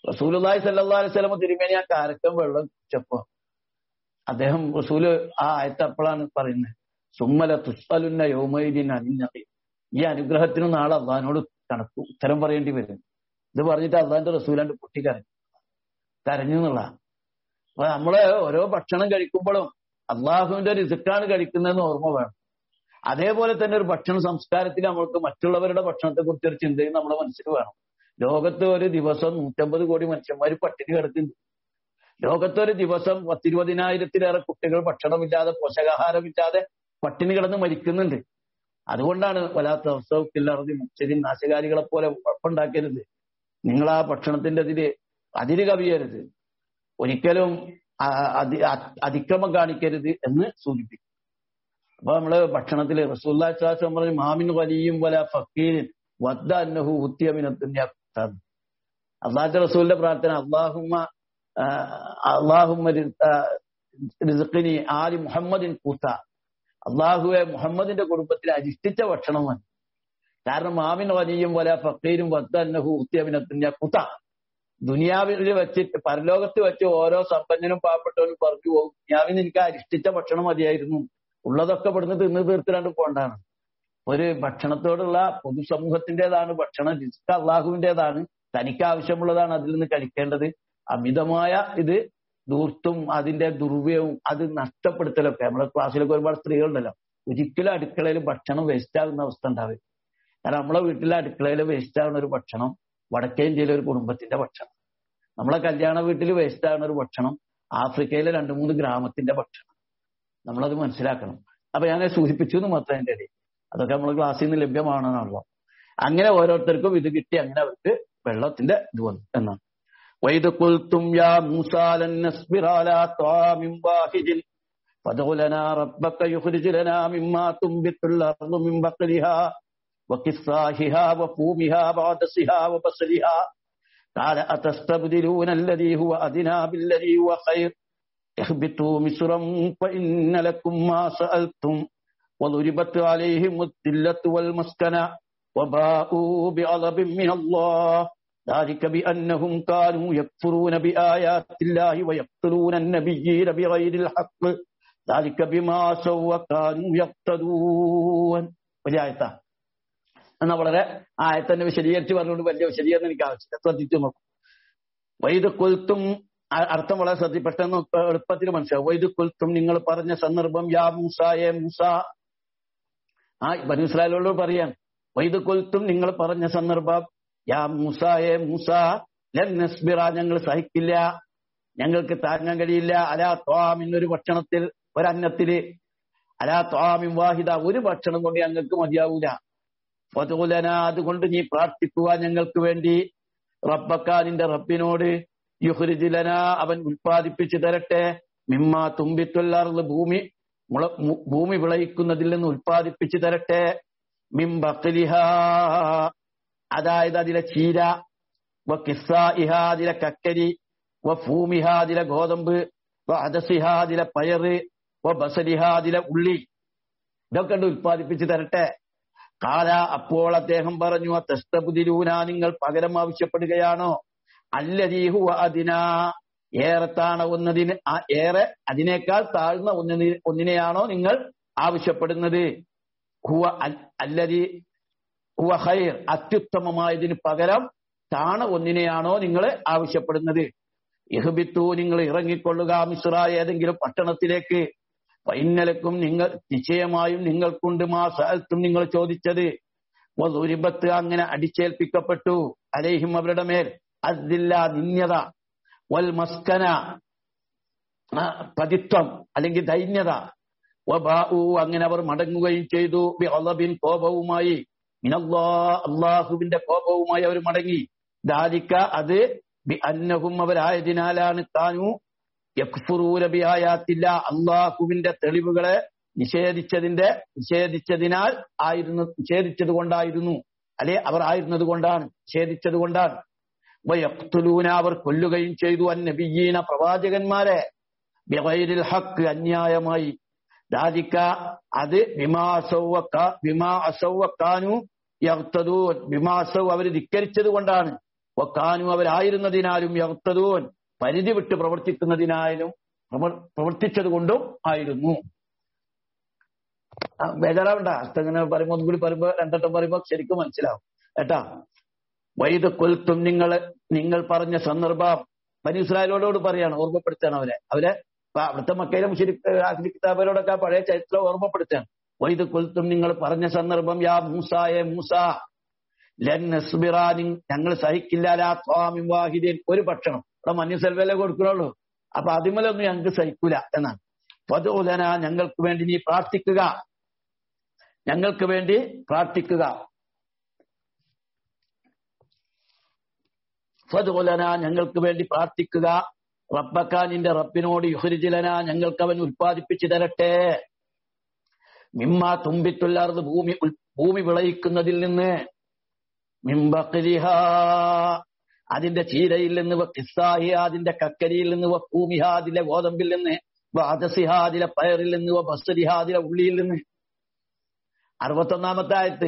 റസൂലുള്ളാഹി സല്ലല്ലാഹു അലൈഹി വസല്ലം തിരുമേനി ആ കാരക്കം വെള്ളം കുടിച്ചപ്പോ അദ്ദേഹം റസൂല് ആ ആയത്ത് അപ്പോഴാണ് പറയുന്നത് സുമ്മല തുസ്അലുന്ന യൗമൈദിൻ അനിന്നതി ഈ അനുഗ്രഹത്തിന് നാളെ അള്ളഹാനോട് കണക്ക് ഉത്തരം പറയേണ്ടി വരും ഇത് പറഞ്ഞിട്ട് അള്ളാഹിന്റെ റസൂലാണ്ട് പൊട്ടിക്കരഞ്ഞു കരഞ്ഞു എന്നുള്ള അപ്പൊ നമ്മള് ഓരോ ഭക്ഷണം കഴിക്കുമ്പോഴും അള്ളാഹുവിന്റെ റിസുക്കാണ് കഴിക്കുന്നതെന്ന് ഓർമ്മ വേണം അതേപോലെ തന്നെ ഒരു ഭക്ഷണ സംസ്കാരത്തിൽ നമ്മൾക്ക് മറ്റുള്ളവരുടെ ഭക്ഷണത്തെ കുറിച്ച് ഒരു ചിന്തയും നമ്മുടെ മനസ്സിൽ വേണം ലോകത്ത് ഒരു ദിവസം നൂറ്റമ്പത് കോടി മനുഷ്യന്മാർ പട്ടിണി കിടക്കുന്നു ലോകത്ത് ഒരു ദിവസം പത്തിരുപതിനായിരത്തിലേറെ കുട്ടികൾ ഭക്ഷണമില്ലാതെ പോഷകാഹാരമില്ലാതെ പട്ടിണി കിടന്ന് മരിക്കുന്നുണ്ട് അതുകൊണ്ടാണ് വലാത്ത അവസ്ഥക്കില്ലറതി മുച്ചരി നാശകാരികളെ പോലെ കുഴപ്പമുണ്ടാക്കരുത് നിങ്ങൾ ആ ഭക്ഷണത്തിന്റെ അതിര് അതിര് കവിയരുത് ഒരിക്കലും അതിക്രമം കാണിക്കരുത് എന്ന് സൂചിപ്പിക്കും അപ്പൊ നമ്മള് ഭക്ഷണത്തില് റസൂല്ലാ ശ്വാസം പറഞ്ഞു മാമിൻ വലിയും വല ഫക്കീരിൻ വദ്ദ അന്നഹു ഉത്തിയമിനത്തിന്റെ അള്ളാഹു റസൂലിന്റെ പ്രാർത്ഥന അള്ളാഹുമ്മ അള്ളാഹുമ്മ റിസ്ഖിനി ആലി മുഹമ്മദിൻ കൂത്ത അള്ളാഹുവെ മുഹമ്മദിന്റെ കുടുംബത്തിൽ അരിഷ്ടിച്ച ഭക്ഷണം മതി കാരണം മാമിൻ വലിയും വല ഫക്കീരും വദ്ദ അന്നഹു ഉത്തിയമിനത്തിന്റെ കുത്ത ദുനിയാവിൽ വെച്ചിട്ട് പരലോകത്ത് വെച്ച് ഓരോ സമ്പന്നനും പാവപ്പെട്ടവനും പറഞ്ഞു പോകും ദുനിയാവിന് എനിക്ക് അരിഷ്ടിച്ച ഭക്ഷണം മതിയായിരുന്നു ഉള്ളതൊക്കെ ഇവിടുന്ന് തിന്ന് തീർത്തിരാണ്ട് പോണ്ടാണ് ഒരു ഭക്ഷണത്തോടുള്ള പൊതുസമൂഹത്തിന്റേതാണ് ഭക്ഷണം റിസ്ക് അള്ളാഹുവിന്റേതാണ് തനിക്ക് ആവശ്യമുള്ളതാണ് അതിൽ നിന്ന് കഴിക്കേണ്ടത് അമിതമായ ഇത് ദൂർത്തും അതിന്റെ ദുർവ്യവും അത് നഷ്ടപ്പെടുത്തലൊക്കെ നമ്മുടെ ക്ലാസ്സിലൊക്കെ ഒരുപാട് സ്ത്രീകളുണ്ടല്ലോ ഒരിക്കലും അടുക്കളയിൽ ഭക്ഷണം വേസ്റ്റ് ആകുന്ന അവസ്ഥ ഉണ്ടാവില്ല കാരണം നമ്മളെ വീട്ടിലെ അടുക്കളയിൽ വേസ്റ്റ് ആകുന്ന ഒരു ഭക്ഷണം വടക്കേ ഇന്ത്യയിലെ ഒരു കുടുംബത്തിന്റെ ഭക്ഷണം നമ്മളെ കല്യാണ വീട്ടിൽ വേസ്റ്റ് ആകുന്ന ഒരു ഭക്ഷണം ആഫ്രിക്കയിലെ രണ്ട് മൂന്ന് ഗ്രാമത്തിന്റെ ഭക്ഷണം നമ്മളത് മനസ്സിലാക്കണം അപ്പൊ ഞാൻ സൂചിപ്പിച്ചു എന്ന് മാത്രം എന്റെ ഇടയിൽ അതൊക്കെ നമ്മൾ ക്ലാസ്സിൽ നിന്ന് ലഭ്യമാണെന്നാണല്ലോ അങ്ങനെ ഓരോരുത്തർക്കും ഇത് കിട്ടി അങ്ങനെ അവർക്ക് വെള്ളത്തിന്റെ ഇത് വന്നു എന്നാണ് وإذ قلتم يا موسى لن نصبر على طعام واحد فادع لنا ربك يخرج لنا مما تنبت الأرض من بقلها وقصائها وفومها وعدسها وبصلها قال أتستبدلون الذي هو أدنى بالذي هو خير اهبطوا مصرا فإن لكم ما سألتم وضربت عليهم الذلة والمسكنة وباءوا بغضب من الله ذلك بأنهم كانوا يكفرون بآيات الله ويقتلون النبيين بغير الحق ذلك بما عصوا وكانوا يقتدون വലിയ എന്നാ വളരെ ആയത്തന്നെ വിശദീകരിച്ച് പറഞ്ഞുകൊണ്ട് വലിയ വിശദീകരണം എനിക്ക് ആവശ്യമില്ല ശ്രദ്ധിച്ചു നോക്കും വൈദ് കൊൽത്തും അർത്ഥം വളരെ ശ്രദ്ധി പെട്ടെന്ന് എളുപ്പത്തിൽ മനസ്സിലാവും വൈദ് കൊൽത്തും നിങ്ങൾ പറഞ്ഞ സന്ദർഭം യാ മൂസായെ മൂസ ആ ബനുസ്രാലോട് പറയാൻ വൈദ് കൊൽത്തും നിങ്ങൾ പറഞ്ഞ സന്ദർഭം യാ മൂസായെ മൂസ ലൻ നസ്ബിറ ഞങ്ങൾ സഹിക്കില്ല ഞങ്ങൾക്ക് താങ്ങാൻ കഴിയില്ല അലാ ത്വാമിൻ ഒരു ഭക്ഷണത്തിൽ ഒരന്നത്തില് അലാ ത്വാമിൻ വാഹിദ ഒരു ഭക്ഷണം കൊണ്ട് ഞങ്ങൾക്ക് മതിയാവൂല ഫതുലന അതുകൊണ്ട് നീ പ്രാർത്ഥിക്കുക ഞങ്ങൾക്ക് വേണ്ടി റബ്ബക്ക നിന്റെ റബ്ബിനോട് യുഹ്രിജിലന അവൻ ഉൽപ്പാദിപ്പിച്ചു തരട്ടെ മിമ്മ തുമ്പിത്തുല്ലാർന്ന് ഭൂമി മുള ഭൂമി വിളയിക്കുന്നതിൽ നിന്ന് ഉൽപ്പാദിപ്പിച്ചു തരട്ടെ മിംബലിഹ അതായത് അതിലെ ചീര വ കിസ്സായിഹ അതിലെ കക്കരി വ ഭൂമിഹ അതിലെ ഗോതമ്പ് വ അദസിഹ അതിലെ പയറ് വ ബസലിഹ അതിലെ ഉള്ളി ഇതൊക്കെ ഉണ്ട് ഉൽപ്പാദിപ്പിച്ചു തരട്ടെ കാല അപ്പോൾ അദ്ദേഹം പറഞ്ഞു തെസ്തബുദിരൂന നിങ്ങൾ പകരം ആവശ്യപ്പെടുകയാണോ അല്ലദീഹു അതിന ഏറെ താണവുന്നതിന് ഏറെ അതിനേക്കാൾ താഴ്ന്ന ഒന്നിനെ ഒന്നിനെയാണോ നിങ്ങൾ ആവശ്യപ്പെടുന്നത് ഹുവ അല്ലതി ഹുവ ഹൈർ അത്യുത്തമമായതിന് പകരം താണ ഒന്നിനെയാണോ നിങ്ങൾ ആവശ്യപ്പെടുന്നത് ഇഹബിത്തു നിങ്ങൾ ഇറങ്ങിക്കൊള്ളുക മിശ്ര ഏതെങ്കിലും പട്ടണത്തിലേക്ക് പൈന്നലക്കും നിങ്ങൾ നിശ്ചയമായും നിങ്ങൾക്കുണ്ട് മാ സ്ഥലത്തും നിങ്ങൾ ചോദിച്ചത് ഒരുപത്ത് അങ്ങനെ അടിച്ചേൽപ്പിക്കപ്പെട്ടു അലേഹിം അവരുടെ മേൽ അതില്ല നിന്യത വൽ മസ്കന പതിത്വം അല്ലെങ്കിൽ ദൈന്യത അങ്ങനെ അവർ മടങ്ങുകയും ചെയ്തു ബിൻ കോപവുമായി അള്ളാഹുവിന്റെ കോപവുമായി അവർ മടങ്ങി ദാലിക്ക അത് ബി അന്നഹും അവരായതിനാലാണ് താനു യക്ഫുറൂരബിയായാത്തില്ല അള്ളാഹുവിന്റെ തെളിവുകളെ നിഷേധിച്ചതിന്റെ നിഷേധിച്ചതിനാൽ ആയിരുന്നു നിഷേധിച്ചത് കൊണ്ടായിരുന്നു അല്ലെ അവർ ആയിരുന്നത് കൊണ്ടാണ് നിഷേധിച്ചത് കൊണ്ടാണ് വയക്തുലൂന അവർ കൊല്ലുകയും ചെയ്തു അന്നബിയീന പ്രവാചകന്മാരെ ബിഗൈരിൽ ഹക്ക് അന്യായമായി ദാദിക്ക അത് വിമാസൗവക്കാനു യക്തദൂൻ വിമാസവ് അവർ ധിക്കരിച്ചത് കൊണ്ടാണ് ഒക്കാനും അവരായിരുന്നതിനാലും യർത്തതൂൻ പരിധി വിട്ട് പ്രവർത്തിക്കുന്നതിനായാലും പ്രവർത്തിച്ചത് കൊണ്ടും ആയിരുന്നു ബേജാറാവണ്ട അർത്ഥങ്ങനെ പറയുമ്പോൾ ഒന്നും കൂടി പറയുമ്പോ രണ്ടട്ടം പറയുമ്പോ ശരിക്കും മനസ്സിലാവും കേട്ടാ വൈദ കൊൽത്തും നിങ്ങൾ നിങ്ങൾ പറഞ്ഞ സന്ദർഭം ബനിസ്രായലോടോട് പറയാണ് ഓർമ്മപ്പെടുത്താണ് അവരെ അവരെ അവിടുത്തെ മക്കയിലെ മുഷരി കിതാബരോടൊക്കെ പഴയ ചരിത്രം ഓർമ്മപ്പെടുത്താണ് വൈദ കൊൽത്തും നിങ്ങൾ പറഞ്ഞ സന്ദർഭം യാ മൂസായെ മൂസ ലൻ നസ്ബിറാനി ഞങ്ങൾ സഹിക്കില്ല സ്വാമി വാഹിദീൻ ഒരു ഭക്ഷണം ഇവിടെ മഞ്ഞസെൽവല്ലേ കൊടുക്കണുള്ളൂ അപ്പൊ അതിമലൊന്നും ഞങ്ങൾക്ക് സഹിക്കൂല എന്നാണ് പതുലന ഞങ്ങൾക്ക് വേണ്ടി നീ പ്രാർത്ഥിക്കുക ഞങ്ങൾക്ക് വേണ്ടി പ്രാർത്ഥിക്കുക ഫതുലന ഞങ്ങൾക്ക് വേണ്ടി പ്രാർത്ഥിക്കുക റബ്ബക്ക നിന്റെ റബ്ബിനോട് യുഹരിജിലന ഞങ്ങൾക്ക് അവൻ ഉൽപ്പാദിപ്പിച്ചു തരട്ടെ മിമ്മ തുമ്പിത്തുള്ളാർന്ന് ഭൂമി ഭൂമി വിളയിക്കുന്നതിൽ നിന്ന് മിമ്പക്രിഹ അതിന്റെ ചീരയിൽ നിന്ന് കിസ്സാഹിയ അതിന്റെ കക്കരിയിൽ നിന്ന് ഭൂമിഹ അതിലെ ഗോതമ്പിൽ നിന്ന് വാദസിഹ അതിലെ പയറിൽ നിന്ന് ബസ്സരിഹ അതിലെ ഉള്ളിയിൽ നിന്ന് അറുപത്തൊന്നാമത്തെ ആയത്ത്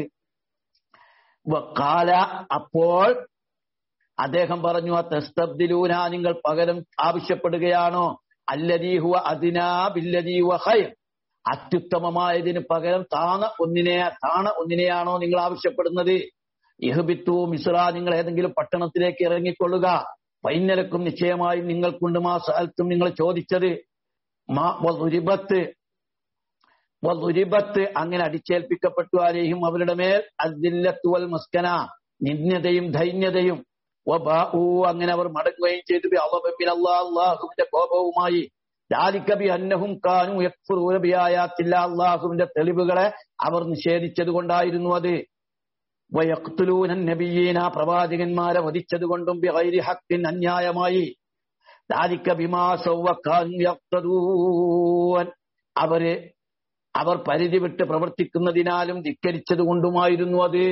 കാല അപ്പോൾ അദ്ദേഹം പറഞ്ഞു ആ തെസ്തബ്ദിലൂന നിങ്ങൾ പകരം ആവശ്യപ്പെടുകയാണോ അല്ലദീഹുവ അതിനാ ബില്ലദീഹുവ ഹൈർ അത്യുത്തമമായതിന് പകരം താണ ഒന്നിനെ താണ ഒന്നിനെയാണോ നിങ്ങൾ ആവശ്യപ്പെടുന്നത് ഇഹബിത്തു മിസ്ര നിങ്ങൾ ഏതെങ്കിലും പട്ടണത്തിലേക്ക് ഇറങ്ങിക്കൊള്ളുക പൈന്നലക്കും നിശ്ചയമായും നിങ്ങൾക്കുണ്ട് മാ സ്ഥലത്തും നിങ്ങൾ ചോദിച്ചത് മാ വലുരിബത്ത് വലുരിബത്ത് അങ്ങനെ അടിച്ചേൽപ്പിക്കപ്പെട്ടു ആരെയും അവരുടെ മേൽ അദില്ലത്തുവൽ മുസ്കന നിന്യതയും ധൈന്യതയും അങ്ങനെ അവർ മടങ്ങുകയും ചെയ്തു അള്ളാഹുവിന്റെ കോപവുമായി ദാലിക്കബി അന്നഹും കാനും യക്ഫുറൂരബിയായാത്തില്ല അള്ളാഹുവിന്റെ തെളിവുകളെ അവർ നിഷേധിച്ചത് കൊണ്ടായിരുന്നു അത് വയക്തുലൂനൻ നബിയീന പ്രവാചകന്മാരെ വധിച്ചത് കൊണ്ടും ബിഗൈരി ഹക്കിൻ അന്യായമായി ദാലിക്ക ബിമാസൗവൻ അവര് അവർ പരിധി വിട്ട് പ്രവർത്തിക്കുന്നതിനാലും ധിക്കരിച്ചത് കൊണ്ടുമായിരുന്നു അത്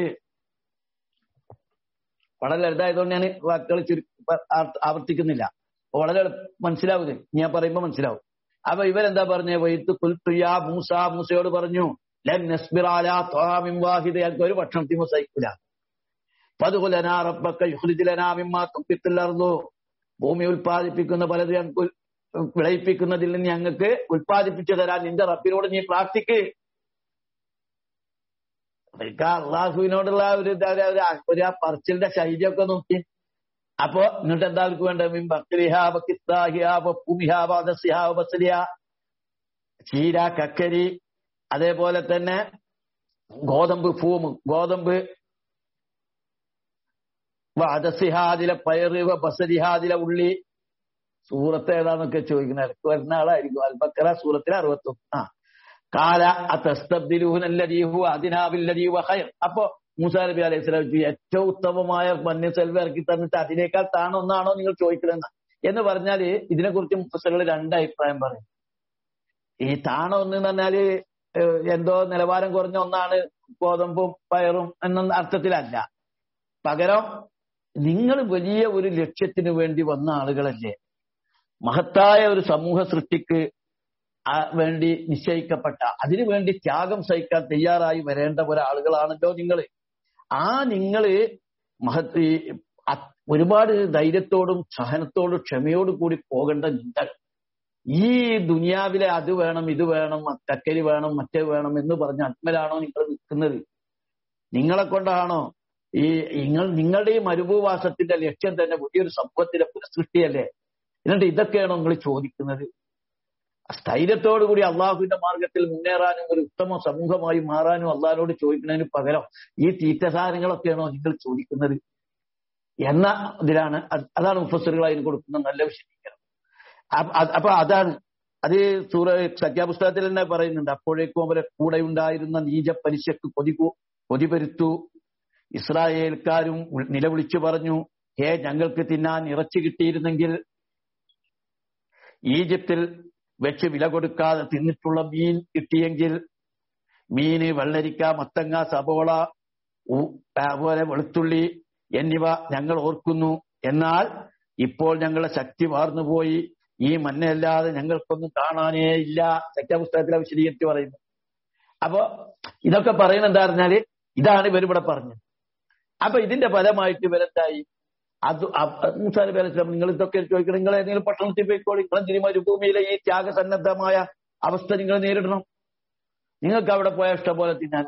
വളരെ ലളിതമായതുകൊണ്ട് ഞാൻ വാക്കുകൾ ചുരു ആവർത്തിക്കുന്നില്ല വളരെ മനസ്സിലാവുന്നത് ഞാൻ പറയുമ്പോ മനസ്സിലാവും അപ്പൊ ഇവരെന്താ പറഞ്ഞ വൈത്ത് കുൽത്തുയാ മൂസ മൂസയോട് പറഞ്ഞു ലൻ നസ്ബിറാല ത്വാമിൻ വാഹിദ ഞങ്ങൾക്ക് ഒരു ഭക്ഷണത്തിമോ സഹിക്കില്ല പതുകുലനാ റബ്ബക്ക യുഹ്ലിജിലനാ മിമ്മാ തുപ്പിത്തുള്ളർന്നു ഭൂമി ഉൽപ്പാദിപ്പിക്കുന്ന പലത് ഞങ്ങൾക്ക് വിളയിപ്പിക്കുന്നതിൽ നിന്ന് ഞങ്ങൾക്ക് ഉൽപ്പാദിപ്പിച്ചു തരാൻ നിന്റെ റബ്ബിനോട് നീ പ്രാർത്ഥിക്ക് അള്ളാഹുവിനോടുള്ള ഒരു ഒരു ആ പറച്ചിലിന്റെ ശൈലിയൊക്കെ നോക്കി അപ്പോ എന്നിട്ട് എന്താ അവർക്ക് വേണ്ട ചീര കക്കരി അതേപോലെ തന്നെ ഗോതമ്പ് ഭൂമ് ഗോതമ്പ് വദസിഹാദിലെ പയറ് ബസരിഹാദിലെ ഉള്ളി സൂറത്ത് ഏതാന്നൊക്കെ ചോദിക്കുന്ന ഇടയ്ക്ക് വരുന്ന ആളായിരിക്കും അൽബക്കറ സൂറത്തിലെ അറുപത്തൊന്ന് ആ കാല അത്തസ്തബ്ദിലൂഹു അതിനാബില്ലദീവ ഖൈർ അപ്പോ മൂസാ നബി അലൈഹി സ്വലാം ഏറ്റവും ഉത്തമമായ മന്യ സെൽവ ഇറക്കി തന്നിട്ട് അതിനേക്കാൾ താണൊന്നാണോ നിങ്ങൾ ചോദിക്കണമെന്ന് എന്ന് പറഞ്ഞാല് ഇതിനെക്കുറിച്ച് മുഫസറുകൾ രണ്ട് അഭിപ്രായം പറയും ഈ താണ ഒന്ന് എന്ന് പറഞ്ഞാല് എന്തോ നിലവാരം കുറഞ്ഞ ഒന്നാണ് ഗോതമ്പും പയറും എന്ന അർത്ഥത്തിലല്ല പകരം നിങ്ങൾ വലിയ ഒരു ലക്ഷ്യത്തിന് വേണ്ടി വന്ന ആളുകളല്ലേ മഹത്തായ ഒരു സമൂഹ സൃഷ്ടിക്ക് വേണ്ടി നിശ്ചയിക്കപ്പെട്ട അതിനു വേണ്ടി ത്യാഗം സഹിക്കാൻ തയ്യാറായി വരേണ്ട ഒരാളുകളാണല്ലോ നിങ്ങൾ ആ നിങ്ങള് മഹത്ത് ഒരുപാട് ധൈര്യത്തോടും സഹനത്തോടും ക്ഷമയോടും കൂടി പോകേണ്ട നിങ്ങൾ ഈ ദുനിയാവിലെ അത് വേണം ഇത് വേണം കക്കരി വേണം മറ്റേ വേണം എന്ന് പറഞ്ഞ അത്മലാണോ നിങ്ങൾ നിൽക്കുന്നത് നിങ്ങളെ കൊണ്ടാണോ ഈ നിങ്ങൾ നിങ്ങളുടെ ഈ മരുഭൂവാസത്തിന്റെ ലക്ഷ്യം തന്നെ വലിയൊരു സമൂഹത്തിന്റെ പുനഃസൃഷ്ടിയല്ലേ എന്നിട്ട് ഇതൊക്കെയാണോ നിങ്ങൾ ചോദിക്കുന്നത് സ്ഥൈര്യത്തോടു കൂടി അള്ളാഹുവിന്റെ മാർഗത്തിൽ മുന്നേറാനും ഒരു ഉത്തമ സമൂഹമായി മാറാനും അള്ളാഹിനോട് ചോദിക്കുന്നതിന് പകരം ഈ തീറ്റ സാധനങ്ങളൊക്കെയാണോ നിങ്ങൾ ചോദിക്കുന്നത് എന്ന ഇതിലാണ് അതാണ് മുഫസറുകൾ അതിന് കൊടുക്കുന്ന നല്ല വിശദീകരണം അപ്പൊ അതാണ് അത് സൂറ സഖ്യാപുസ്തകത്തിൽ തന്നെ പറയുന്നുണ്ട് അപ്പോഴേക്കും അവരെ കൂടെ ഉണ്ടായിരുന്ന നീച പലിശക്ക് കൊതി കൊതിപരുത്തു ഇസ്രായേൽക്കാരും നിലവിളിച്ചു പറഞ്ഞു ഹേ ഞങ്ങൾക്ക് തിന്നാൻ ഇറച്ചി കിട്ടിയിരുന്നെങ്കിൽ ഈജിപ്തിൽ വെച്ച് വില കൊടുക്കാതെ തിന്നിട്ടുള്ള മീൻ കിട്ടിയെങ്കിൽ മീന് വെള്ളരിക്ക മത്തങ്ങ സബോള അതുപോലെ വെളുത്തുള്ളി എന്നിവ ഞങ്ങൾ ഓർക്കുന്നു എന്നാൽ ഇപ്പോൾ ഞങ്ങളുടെ ശക്തി വാർന്നുപോയി ഈ മഞ്ഞല്ലാതെ ഞങ്ങൾക്കൊന്നും കാണാനേ ഇല്ല സത്യപുസ്തകത്തിലെ വിശദീകരിച്ച് പറയുന്നു അപ്പോ ഇതൊക്കെ പറയുന്നത് എന്താ പറഞ്ഞാല് ഇതാണ് ഇവരിവിടെ പറഞ്ഞത് അപ്പൊ ഇതിന്റെ ഫലമായിട്ട് ഇവരെന്തായി അത് മുസാലിബ് അലൈഹി സ്വലാം നിങ്ങൾ ഇതൊക്കെ ചോദിക്കണം നിങ്ങൾ ഏതെങ്കിലും പട്ടണത്തിൽ പോയിക്കോളി നിങ്ങൾ എന്തിനു മരുഭൂമിയിലെ ഈ ത്യാഗസന്നദ്ധമായ അവസ്ഥ നിങ്ങൾ നേരിടണം നിങ്ങൾക്ക് അവിടെ പോയ ഇഷ്ടം പോലെ തിന്നാൻ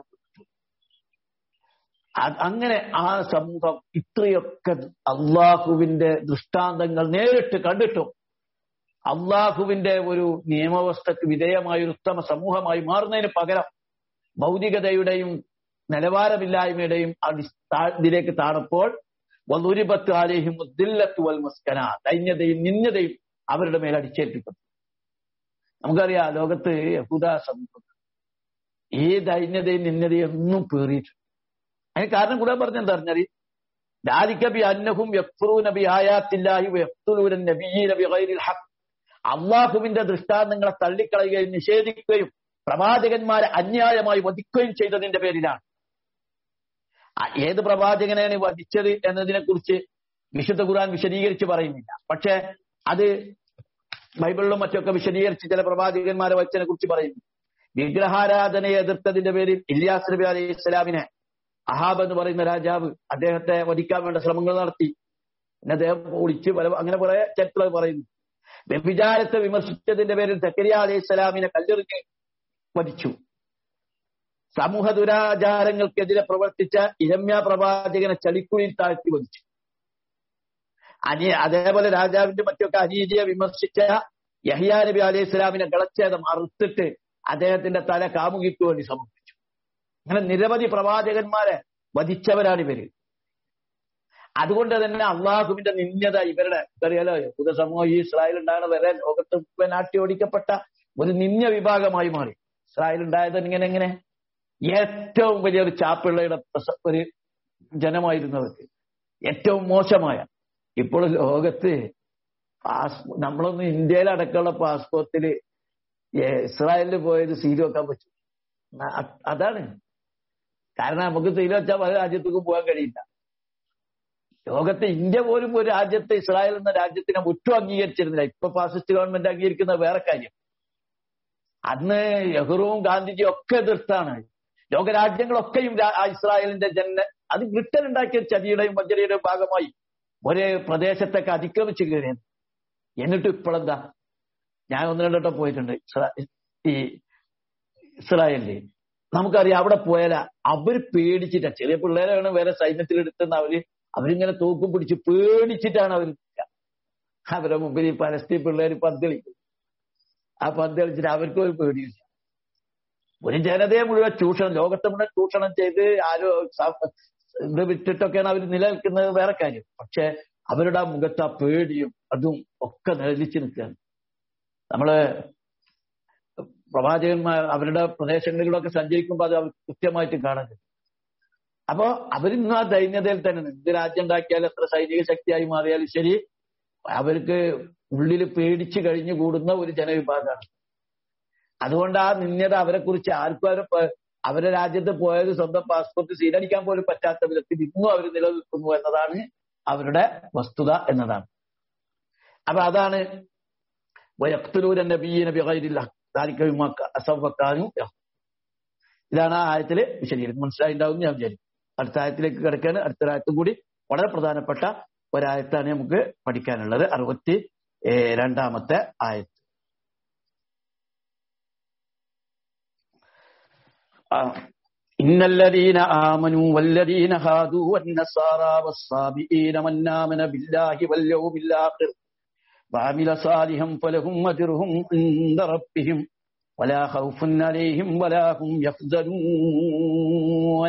അങ്ങനെ ആ സമൂഹം ഇത്രയൊക്കെ അള്ളാഹുവിന്റെ ദൃഷ്ടാന്തങ്ങൾ നേരിട്ട് കണ്ടിട്ടും അള്ളാഹുവിന്റെ ഒരു നിയമവ്യവസ്ഥക്ക് വിധേയമായ ഒരു ഉത്തമ സമൂഹമായി മാറുന്നതിന് പകരം ഭൗതികതയുടെയും നിലവാരമില്ലായ്മയുടെയും ഇതിലേക്ക് താണപ്പോൾ വലുരിബത്ത് ആലേഹിം ദില്ലത്ത് വൽ മുസ്കന ദൈന്യതയും നിന്യതയും അവരുടെ മേൽ അടിച്ചേൽപ്പിക്കുന്നു നമുക്കറിയാം ലോകത്ത് യഹൂദ സമൂഹം ഈ ദൈന്യതയും നിന്യതയും എന്നും പേറിയിട്ടുണ്ട് അതിന് കാരണം കൂടെ പറഞ്ഞെന്താ പറഞ്ഞാൽ ദാലിക്കബി അന്നഹും നബി ആയാത്തില്ലാഹി യഖ്തുലൂന നബിയ്യീന ബിഗൈരിൽ ഹഖ് അള്ളാഹുവിന്റെ ദൃഷ്ടാന്തങ്ങളെ തള്ളിക്കളയുകയും നിഷേധിക്കുകയും പ്രവാചകന്മാരെ അന്യായമായി വധിക്കുകയും ചെയ്തതിന്റെ പേരിലാണ് ഏത് പ്രവാചകനെയാണ് വധിച്ചത് എന്നതിനെ കുറിച്ച് വിശുദ്ധ ഖുർആൻ വിശദീകരിച്ച് പറയുന്നില്ല പക്ഷെ അത് ബൈബിളിലും മറ്റൊക്കെ വിശദീകരിച്ച് ചില പ്രവാചകന്മാരെ വച്ചതിനെ കുറിച്ച് പറയുന്നു വിഗ്രഹാരാധനയെ എതിർത്തതിന്റെ പേരിൽ ഇല്യാസ് നബി അലൈഹി ഇസ്ലാമിനെ അഹാബ് എന്ന് പറയുന്ന രാജാവ് അദ്ദേഹത്തെ വധിക്കാൻ വേണ്ട ശ്രമങ്ങൾ നടത്തി പിന്നെ അദ്ദേഹം ഒളിച്ച് പല അങ്ങനെ കുറെ ചരിത്രങ്ങൾ പറയുന്നു വ്യഭിചാരത്തെ വിമർശിച്ചതിന്റെ പേരിൽ സക്കരിയ അലൈഹി സ്വലാമിനെ കല്ലെറിഞ്ഞ് വധിച്ചു സമൂഹ ദുരാചാരങ്ങൾക്കെതിരെ പ്രവർത്തിച്ച ഇരമ്യ പ്രവാചകനെ ചളിക്കുഴിയിൽ താഴ്ത്തി വധിച്ചു അനി അതേപോലെ രാജാവിന്റെ മറ്റൊക്കെ അനീതിയെ വിമർശിച്ച യഹിയാ നബി അലൈഹി സ്വലാമിനെ കളച്ചേതം അറുത്തിട്ട് അദ്ദേഹത്തിന്റെ തല കാമുകിക്ക് വേണ്ടി സമർപ്പിച്ചു അങ്ങനെ നിരവധി പ്രവാചകന്മാരെ വധിച്ചവരാണ് ഇവര് അതുകൊണ്ട് തന്നെ അള്ളാഹുവിന്റെ നിന്യത ഇവരുടെ അറിയാലോ യഹൂദ സമൂഹം ഈ ഇസ്രായേൽ ഉണ്ടാകുന്ന വരെ ലോകത്ത് മുഴുവൻ ആട്ടി ഓടിക്കപ്പെട്ട ഒരു നിന്യ വിഭാഗമായി മാറി ഇസ്രായേൽ ഉണ്ടായത് ഇങ്ങനെ എങ്ങനെ ഏറ്റവും വലിയൊരു ചാപ്പിള്ളയുടെ ഒരു ജനമായിരുന്നവർക്ക് ഏറ്റവും മോശമായ ഇപ്പോൾ ലോകത്ത് പാസ് നമ്മളൊന്ന് ഇന്ത്യയിൽ അടക്കമുള്ള പാസ്പോർട്ടിൽ ഇസ്രായേലിൽ പോയത് സീൽ വെക്കാൻ പറ്റും അതാണ് കാരണം നമുക്ക് സീൽ വെച്ചാൽ പല രാജ്യത്തേക്കും പോകാൻ കഴിയില്ല ലോകത്തെ ഇന്ത്യ പോലും ഒരു രാജ്യത്തെ ഇസ്രായേൽ എന്ന രാജ്യത്തിനെ മുറ്റും അംഗീകരിച്ചിരുന്നില്ല ഇപ്പൊ ഫാസിസ്റ്റ് ഗവൺമെന്റ് അംഗീകരിക്കുന്ന വേറെ കാര്യം അന്ന് നെഹ്റുവും ഗാന്ധിജിയും ഒക്കെ എതിർത്താണ് ലോകരാജ്യങ്ങളൊക്കെയും ഇസ്രായേലിന്റെ ജന അത് ബ്രിട്ടൻ ഉണ്ടാക്കിയ ചതിയുടെയും വഞ്ചനയുടെയും ഭാഗമായി ഒരേ പ്രദേശത്തൊക്കെ അതിക്രമിച്ചു കയറിയത് എന്നിട്ട് ഇപ്പോഴെന്താ ഞാൻ ഒന്ന് രണ്ടോട്ടോ പോയിട്ടുണ്ട് ഈ ഇസ്രായേലില് നമുക്കറിയാം അവിടെ പോയാല അവർ പേടിച്ചിട്ടാ ചെറിയ പിള്ളേരാണ് വേറെ സൈന്യത്തിൽ എടുത്തുന്ന അവര് അവരിങ്ങനെ തൂക്കും പിടിച്ച് പേടിച്ചിട്ടാണ് അവർ അവരുടെ മുമ്പിൽ ഈ പലസ്തീൻ പിള്ളേർ പന്ത് കളിക്കും ആ പന്ത് കളിച്ചിട്ട് അവർക്ക് ഒരു പേടിയില്ല ഒരു ജനതയെ മുഴുവൻ ചൂഷണം ലോകത്തെ മുഴുവൻ ചൂഷണം ചെയ്ത് ആരോ ഇത് വിട്ടിട്ടൊക്കെയാണ് അവർ നിലനിൽക്കുന്നത് വേറെ കാര്യം പക്ഷെ അവരുടെ ആ മുഖത്ത് ആ പേടിയും അതും ഒക്കെ നിലനിച്ച് നിൽക്കുകയാണ് നമ്മള് പ്രവാചകന്മാർ അവരുടെ പ്രദേശങ്ങളിലൂടെ സഞ്ചരിക്കുമ്പോൾ അത് അവർ കൃത്യമായിട്ട് കാണാൻ കഴിയും അപ്പോ അവരിന്ന് ആ ദൈന്യതയിൽ തന്നെ എന്ത് രാജ്യം ഉണ്ടാക്കിയാലും എത്ര സൈനിക ശക്തിയായി മാറിയാലും ശരി അവർക്ക് ഉള്ളിൽ പേടിച്ചു കഴിഞ്ഞു കൂടുന്ന ഒരു ജനവിഭാഗമാണ് അതുകൊണ്ട് ആ നിന്യത അവരെ കുറിച്ച് ആർക്കും അവരെ അവരെ രാജ്യത്ത് പോയത് സ്വന്തം പാസ്പോർട്ട് സീലടിക്കാൻ പോലും പറ്റാത്ത വിധത്തിൽ ഇന്നും അവർ നിലനിൽക്കുന്നു എന്നതാണ് അവരുടെ വസ്തുത എന്നതാണ് അപ്പൊ അതാണ് ഇതാണ് ആ ആയത്തില് വിശദീകരിക്കും മനസ്സിലായിണ്ടാവും ഞാൻ വിചാരിക്കും അടുത്ത ആയത്തിലേക്ക് കിടക്കാണ് അടുത്ത ആയത്തും കൂടി വളരെ പ്രധാനപ്പെട്ട ഒരായത്താണ് നമുക്ക് പഠിക്കാനുള്ളത് അറുപത്തി രണ്ടാമത്തെ ആയത്ത് إن الذين آمنوا والذين هادوا والنصارى والصابئين من آمن بالله واليوم الآخر وعمل صالحا فلهم أجرهم عند ربهم ولا خوف عليهم ولا هم يحزنون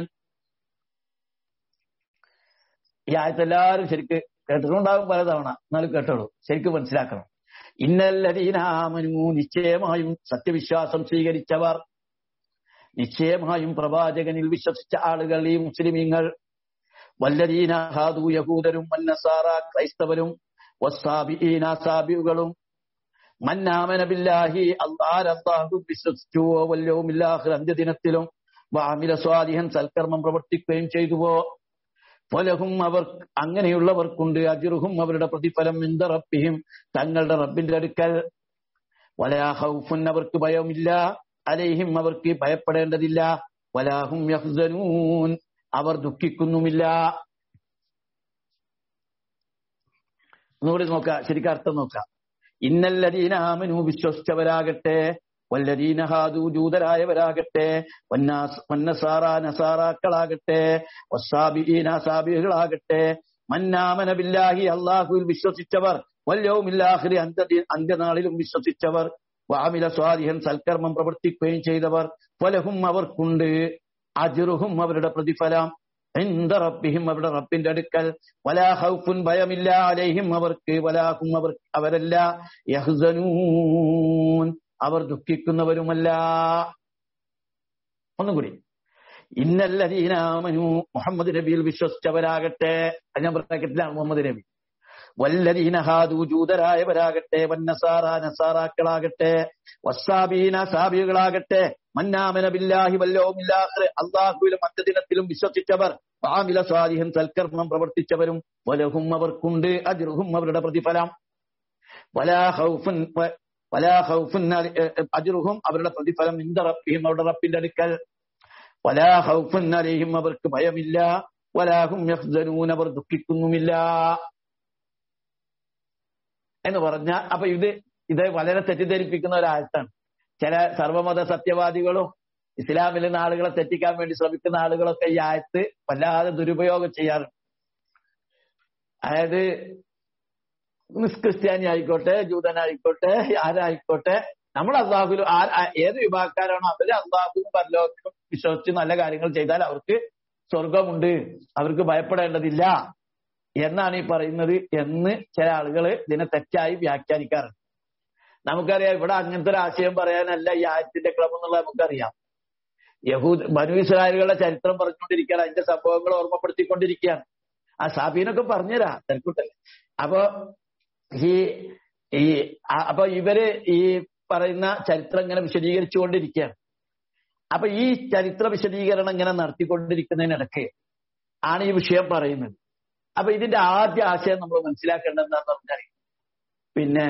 ഈ ആയത്ത് എല്ലാവരും ശരിക്ക് കേട്ടിട്ടുണ്ടാകും പലതവണ എന്നാലും കേട്ടോളൂ ശരിക്കും മനസ്സിലാക്കണം ഇന്നല്ലതീനാമനു നിശ്ചയമായും സത്യവിശ്വാസം സ്വീകരിച്ചവർ നിശ്ചയമായും പ്രവാചകനിൽ വിശ്വസിച്ച ആളുകൾ ഈ മുസ്ലിമീങ്ങൾ വല്ലദീന ഹാദു യഹൂദരും മന്നസാറ ക്രൈസ്തവരും വസ്സാബിഈനാസാബികളും മന്നാമന ബില്ലാഹി അല്ലാഹു വിശ്വസിച്ചുവോ വല്യവുമില്ലാഹ് അന്ത്യദിനത്തിലും വാമില സ്വാദിഹൻ സൽക്കർമ്മം പ്രവർത്തിക്കുകയും ചെയ്തുവോ ഫലഹും അവർ അങ്ങനെയുള്ളവർക്കുണ്ട് അജിറുഹും അവരുടെ പ്രതിഫലം എന്ത റബ്ബിഹിം തങ്ങളുടെ റബ്ബിന്റെ അടുക്കൽ വലാ ഹൗഫുൻ അവർക്ക് ഭയമില്ല അലൈഹിം അവർക്ക് ഭയപ്പെടേണ്ടതില്ല വലാഹും യഹ്സനൂൻ അവർ ദുഃഖിക്കുന്നുമില്ല ഒന്നുകൂടി നോക്കാം ശരിക്കും അർത്ഥം നോക്കാം ഇന്നല്ലദീന ആമനു വിശ്വസിച്ചവരാകട്ടെ വല്ലദീന ഹാദു ജൂതരായവരാകട്ടെ വന്നാസ് വന്നസാറ നസാറാക്കളാകട്ടെ വസാബിഈന സാബികളാകട്ടെ മന്നാമന ബില്ലാഹി അള്ളാഹുവിൽ വിശ്വസിച്ചവർ വല്യവുമില്ലാഹിരി അന്ത്യ അന്ത്യനാളിലും വിശ്വസിച്ചവർ വാമില സ്വാധിഹൻ സൽക്കർമ്മം പ്രവർത്തിക്കുകയും ചെയ്തവർ ഫലഹും അവർക്കുണ്ട് അജിറുഹും അവരുടെ പ്രതിഫലം ഇന്ദ റബ്ബിഹിം അവരുടെ റബ്ബിന്റെ അടുക്കൽ വലാ ഹൗഫുൻ ഭയമില്ല അലൈഹിം അവർക്ക് വലാഹും അവർ അവരല്ല യഹ്സനൂൻ അവർ ദുഃഖിക്കുന്നവരുമല്ല ഒന്നുകൂടി ഇന്നല്ലദീനാമനു മുഹമ്മദ് നബിയിൽ വിശ്വസിച്ചവരാകട്ടെ അത് ഞാൻ ബ്രാക്കറ്റിലാണ് മുഹമ്മദ് നബി വല്ലദീന ഹാദു ജൂതരായവരാകട്ടെ വന്നസാറ നസാറാക്കളാകട്ടെ വസ്സാബീന സാബികളാകട്ടെ മന്നാമന ബില്ലാഹി വല്ലോമില്ലാഹ് അള്ളാഹുവിലും അന്ത്യദിനത്തിലും വിശ്വസിച്ചവർ ആമില സ്വാലിഹൻ സൽക്കർമ്മം പ്രവർത്തിച്ചവരും വലഹും അവർക്കുണ്ട് അജ്റുഹും അവരുടെ പ്രതിഫലം വലാ ഹൗഫുൻ വ- വലാ ഹൗഫുൻ അലി- എ- എ- അജ്റുഹും അവരുടെ പ്രതിഫലം ഇന്ദ റബ്ബിഹിം അവരുടെ റബ്ബിന്റെ അടുക്കൽ വലാ ഹൗഫുൻ അലൈഹിം അവർക്ക് ഭയമില്ല വലാഹും യഹ്സനൂൻ അവർ ദുഃഖിക്കുന്നുമില്ല എന്ന് പറഞ്ഞ അപ്പൊ ഇത് ഇത് വളരെ തെറ്റിദ്ധരിപ്പിക്കുന്ന ഒരാഴ്ത്താണ് ചില സർവമത സത്യവാദികളും ഇസ്ലാമിൽ നിന്ന് ആളുകളെ തെറ്റിക്കാൻ വേണ്ടി ശ്രമിക്കുന്ന ആളുകളൊക്കെ ഈ ആയത്ത് വല്ലാതെ ദുരുപയോഗം ചെയ്യാറുണ്ട് അതായത് മിസ് ക്രിസ്ത്യാനി ആയിക്കോട്ടെ ജൂതനായിക്കോട്ടെ ആരായിക്കോട്ടെ നമ്മൾ അള്ളാഹുലും ആ ആ- ഏത് വിഭാഗക്കാരാണോ അവര് അള്ളാഹുലും പരലോകത്തിലും വിശ്വസിച്ച് നല്ല കാര്യങ്ങൾ ചെയ്താൽ അവർക്ക് സ്വർഗമുണ്ട് അവർക്ക് ഭയപ്പെടേണ്ടതില്ല എന്നാണ് ഈ പറയുന്നത് എന്ന് ചില ആളുകൾ ഇതിനെ തെറ്റായി വ്യാഖ്യാനിക്കാറുണ്ട് നമുക്കറിയാം ഇവിടെ അങ്ങനത്തെ ഒരു ആശയം പറയാനല്ല ഈ ആയത്തിന്റെ ക്രമം എന്നുള്ളത് നമുക്കറിയാം യഹൂദ് ബനു ഇസ്രായേലുകളുടെ ചരിത്രം പറഞ്ഞുകൊണ്ടിരിക്കുകയാണ് അതിന്റെ സംഭവങ്ങൾ ഓർമ്മപ്പെടുത്തിക്കൊണ്ടിരിക്കുകയാണ് ആ സാബീനൊക്കെ പറഞ്ഞുതരാ തിരക്കൂട്ടല്ലേ അപ്പൊ ഈ ഈ ആ- അപ്പൊ ഇവര് ഈ പറയുന്ന ചരിത്രം ഇങ്ങനെ വിശദീകരിച്ചുകൊണ്ടിരിക്കുകയാണ് അപ്പൊ ഈ ചരിത്ര വിശദീകരണം ഇങ്ങനെ നടത്തിക്കൊണ്ടിരിക്കുന്നതിനിടയ്ക്ക് ആണ് ഈ വിഷയം പറയുന്നത് അപ്പൊ ഇതിന്റെ ആദ്യ ആശയം നമ്മൾ മനസ്സിലാക്കേണ്ടത് എന്താന്ന് പറഞ്ഞാൽ പിന്നെ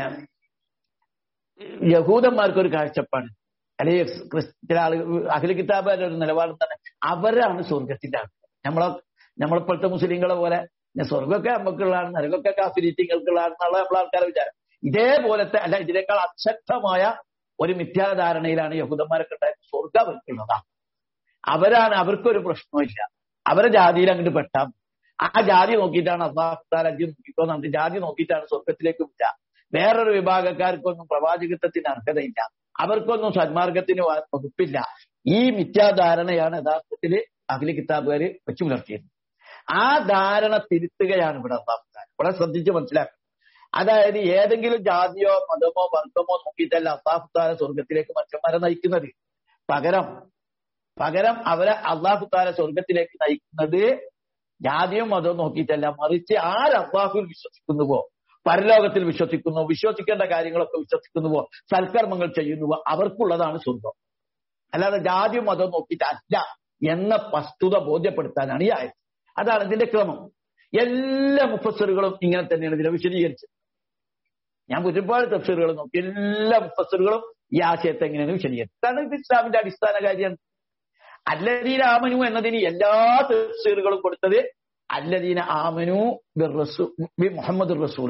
യഹൂദന്മാർക്ക് ഒരു കാഴ്ചപ്പാട് അല്ലെങ്കിൽ ക്രിസ്- ചില ആളുകൾ അഖില കിതാബുകാരുടെ ഒരു നിലപാട് തന്നെ അവരാണ് സ്വർഗത്തിന്റെ ആൾക്കാർ നമ്മളെ നമ്മളിപ്പോഴത്തെ മുസ്ലിങ്ങളെ പോലെ ഞാൻ സ്വർഗമൊക്കെ നമുക്കുള്ളതാണ് നരകമൊക്കെ കാഫിരീറ്റിങ്ങൾക്കുള്ളതാണെന്നുള്ള നമ്മളെ ആൾക്കാരെ വിചാരം ഇതേപോലത്തെ അല്ല ഇതിനേക്കാൾ അശക്തമായ ഒരു മിഥ്യാധാരണയിലാണ് യഹൂദന്മാരൊക്കെ ഉണ്ടായത് സ്വർഗം അവർക്കുള്ളതാണ് അവരാണ് അവർക്കൊരു പ്രശ്നമില്ല അവരെ ജാതിയിൽ അങ്ങോട്ട് പെട്ടാം ആ ജാതി നോക്കിയിട്ടാണ് അള്ളാഹുത്താൽ അജി നോക്കിക്കോ നമുക്ക് ജാതി നോക്കിയിട്ടാണ് സ്വർഗത്തിലേക്ക് വിട്ട വേറൊരു വിഭാഗക്കാർക്കൊന്നും പ്രവാചകത്വത്തിന് അർഹതയില്ല അവർക്കൊന്നും സന്മാർഗത്തിന് വ- വകുപ്പില്ല ഈ മിഥ്യാധാരണയാണ് യഥാർത്ഥത്തിൽ അഖില കിതാബുകാര് വെച്ചു പുലർത്തിയത് ആ ധാരണ തിരുത്തുകയാണ് ഇവിടെ അള്ളാഹുത്താൽ ഇവിടെ ശ്രദ്ധിച്ച് മനസ്സിലാക്കണം അതായത് ഏതെങ്കിലും ജാതിയോ മതമോ വർഗമോ നോക്കിയിട്ടല്ല അള്ളാഹുത്താല സ്വർഗത്തിലേക്ക് മനുഷ്യന്മാരെ നയിക്കുന്നത് പകരം പകരം അവരെ അള്ളാഹുത്താല സ്വർഗത്തിലേക്ക് നയിക്കുന്നത് ജാതിയും മതവും നോക്കിയിട്ടല്ല മറിച്ച് ആര് അള്ളാഹുവിൽ വിശ്വസിക്കുന്നുവോ പരലോകത്തിൽ വിശ്വസിക്കുന്നു വിശ്വസിക്കേണ്ട കാര്യങ്ങളൊക്കെ വിശ്വസിക്കുന്നുവോ സൽക്കർമ്മങ്ങൾ ചെയ്യുന്നുവോ അവർക്കുള്ളതാണ് സ്വർഗം അല്ലാതെ ജാതിയും മതവും നോക്കിയിട്ടല്ല എന്ന വസ്തുത ബോധ്യപ്പെടുത്താനാണ് ഈ ആയത് അതാണ് ഇതിന്റെ ക്രമം എല്ലാ മുഫസറുകളും ഇങ്ങനെ തന്നെയാണ് ഇതിനെ വിശദീകരിച്ചത് ഞാൻ ഒരുപാട് തഫ്സറുകൾ നോക്കി എല്ലാ മുഫസറുകളും ഈ ആശയത്തെ എങ്ങനെയാണ് വിശദീകരിച്ചത് കാരണം ഇത് ഇസ്ലാമിന്റെ അടിസ്ഥാന കാര്യമാണ് അല്ലദീന ആമനു എന്നതിന് എല്ലാ തഫ്സീറുകളും കൊടുത്തത് അല്ലദീന ആമനു ബിർറസൂ- ബി മുഹമ്മദ് റസൂൽ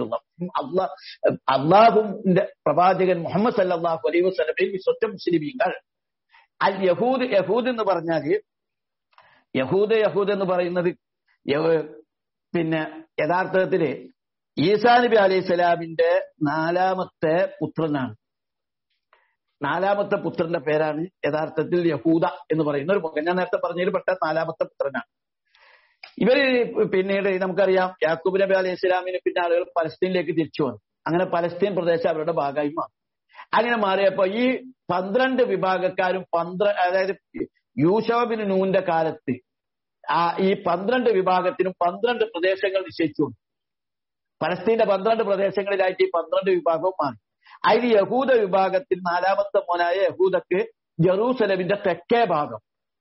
അള്ളാഹുന്റെ പ്രവാചകൻ മുഹമ്മദ് സല്ലല്ലാഹു അലൈഹി വസല്ലമയിൽ വിശ്വസിച്ച മുസ്ലിമീങ്ങൾ അൽ യഹൂദ് യഹൂദ് എന്ന് പറഞ്ഞാല് യഹൂദ് യഹൂദ് എന്ന് പറയുന്നത് യ- പിന്നെ യഥാർത്ഥത്തില് ഈസാ നബി അലൈഹി സ്വലാമിന്റെ നാലാമത്തെ പുത്രനാണ് നാലാമത്തെ പുത്രന്റെ പേരാണ് യഥാർത്ഥത്തിൽ യഹൂദ എന്ന് പറയുന്ന ഒരു മകൻ ഞാൻ നേരത്തെ പറഞ്ഞതിൽ പെട്ട നാലാമത്തെ പുത്രനാണ് ഇവര് പിന്നീട് നമുക്കറിയാം യാക്കൂബ് നബി അലൈഹി സ്വലാമിന് പിന്നെ ആളുകൾ പലസ്തീനിലേക്ക് തിരിച്ചു വന്നു അങ്ങനെ പലസ്തീൻ പ്രദേശം അവരുടെ ഭാഗമായി മാറി അങ്ങനെ മാറിയപ്പോ ഈ പന്ത്രണ്ട് വിഭാഗക്കാരും പന്ത്ര അതായത് യൂഷോബിന് നൂന്റെ കാലത്ത് ആ ഈ പന്ത്രണ്ട് വിഭാഗത്തിനും പന്ത്രണ്ട് പ്രദേശങ്ങൾ നിശ്ചയിച്ചു പലസ്തീന്റെ പന്ത്രണ്ട് പ്രദേശങ്ങളിലായിട്ട് ഈ പന്ത്രണ്ട് വിഭാഗവും മാറി അതിൽ യഹൂദ വിഭാഗത്തിൽ നാലാമത്തെ മോനായ യഹൂദക്ക് ജെറൂസലമിന്റെ തെക്കേ ഭാഗം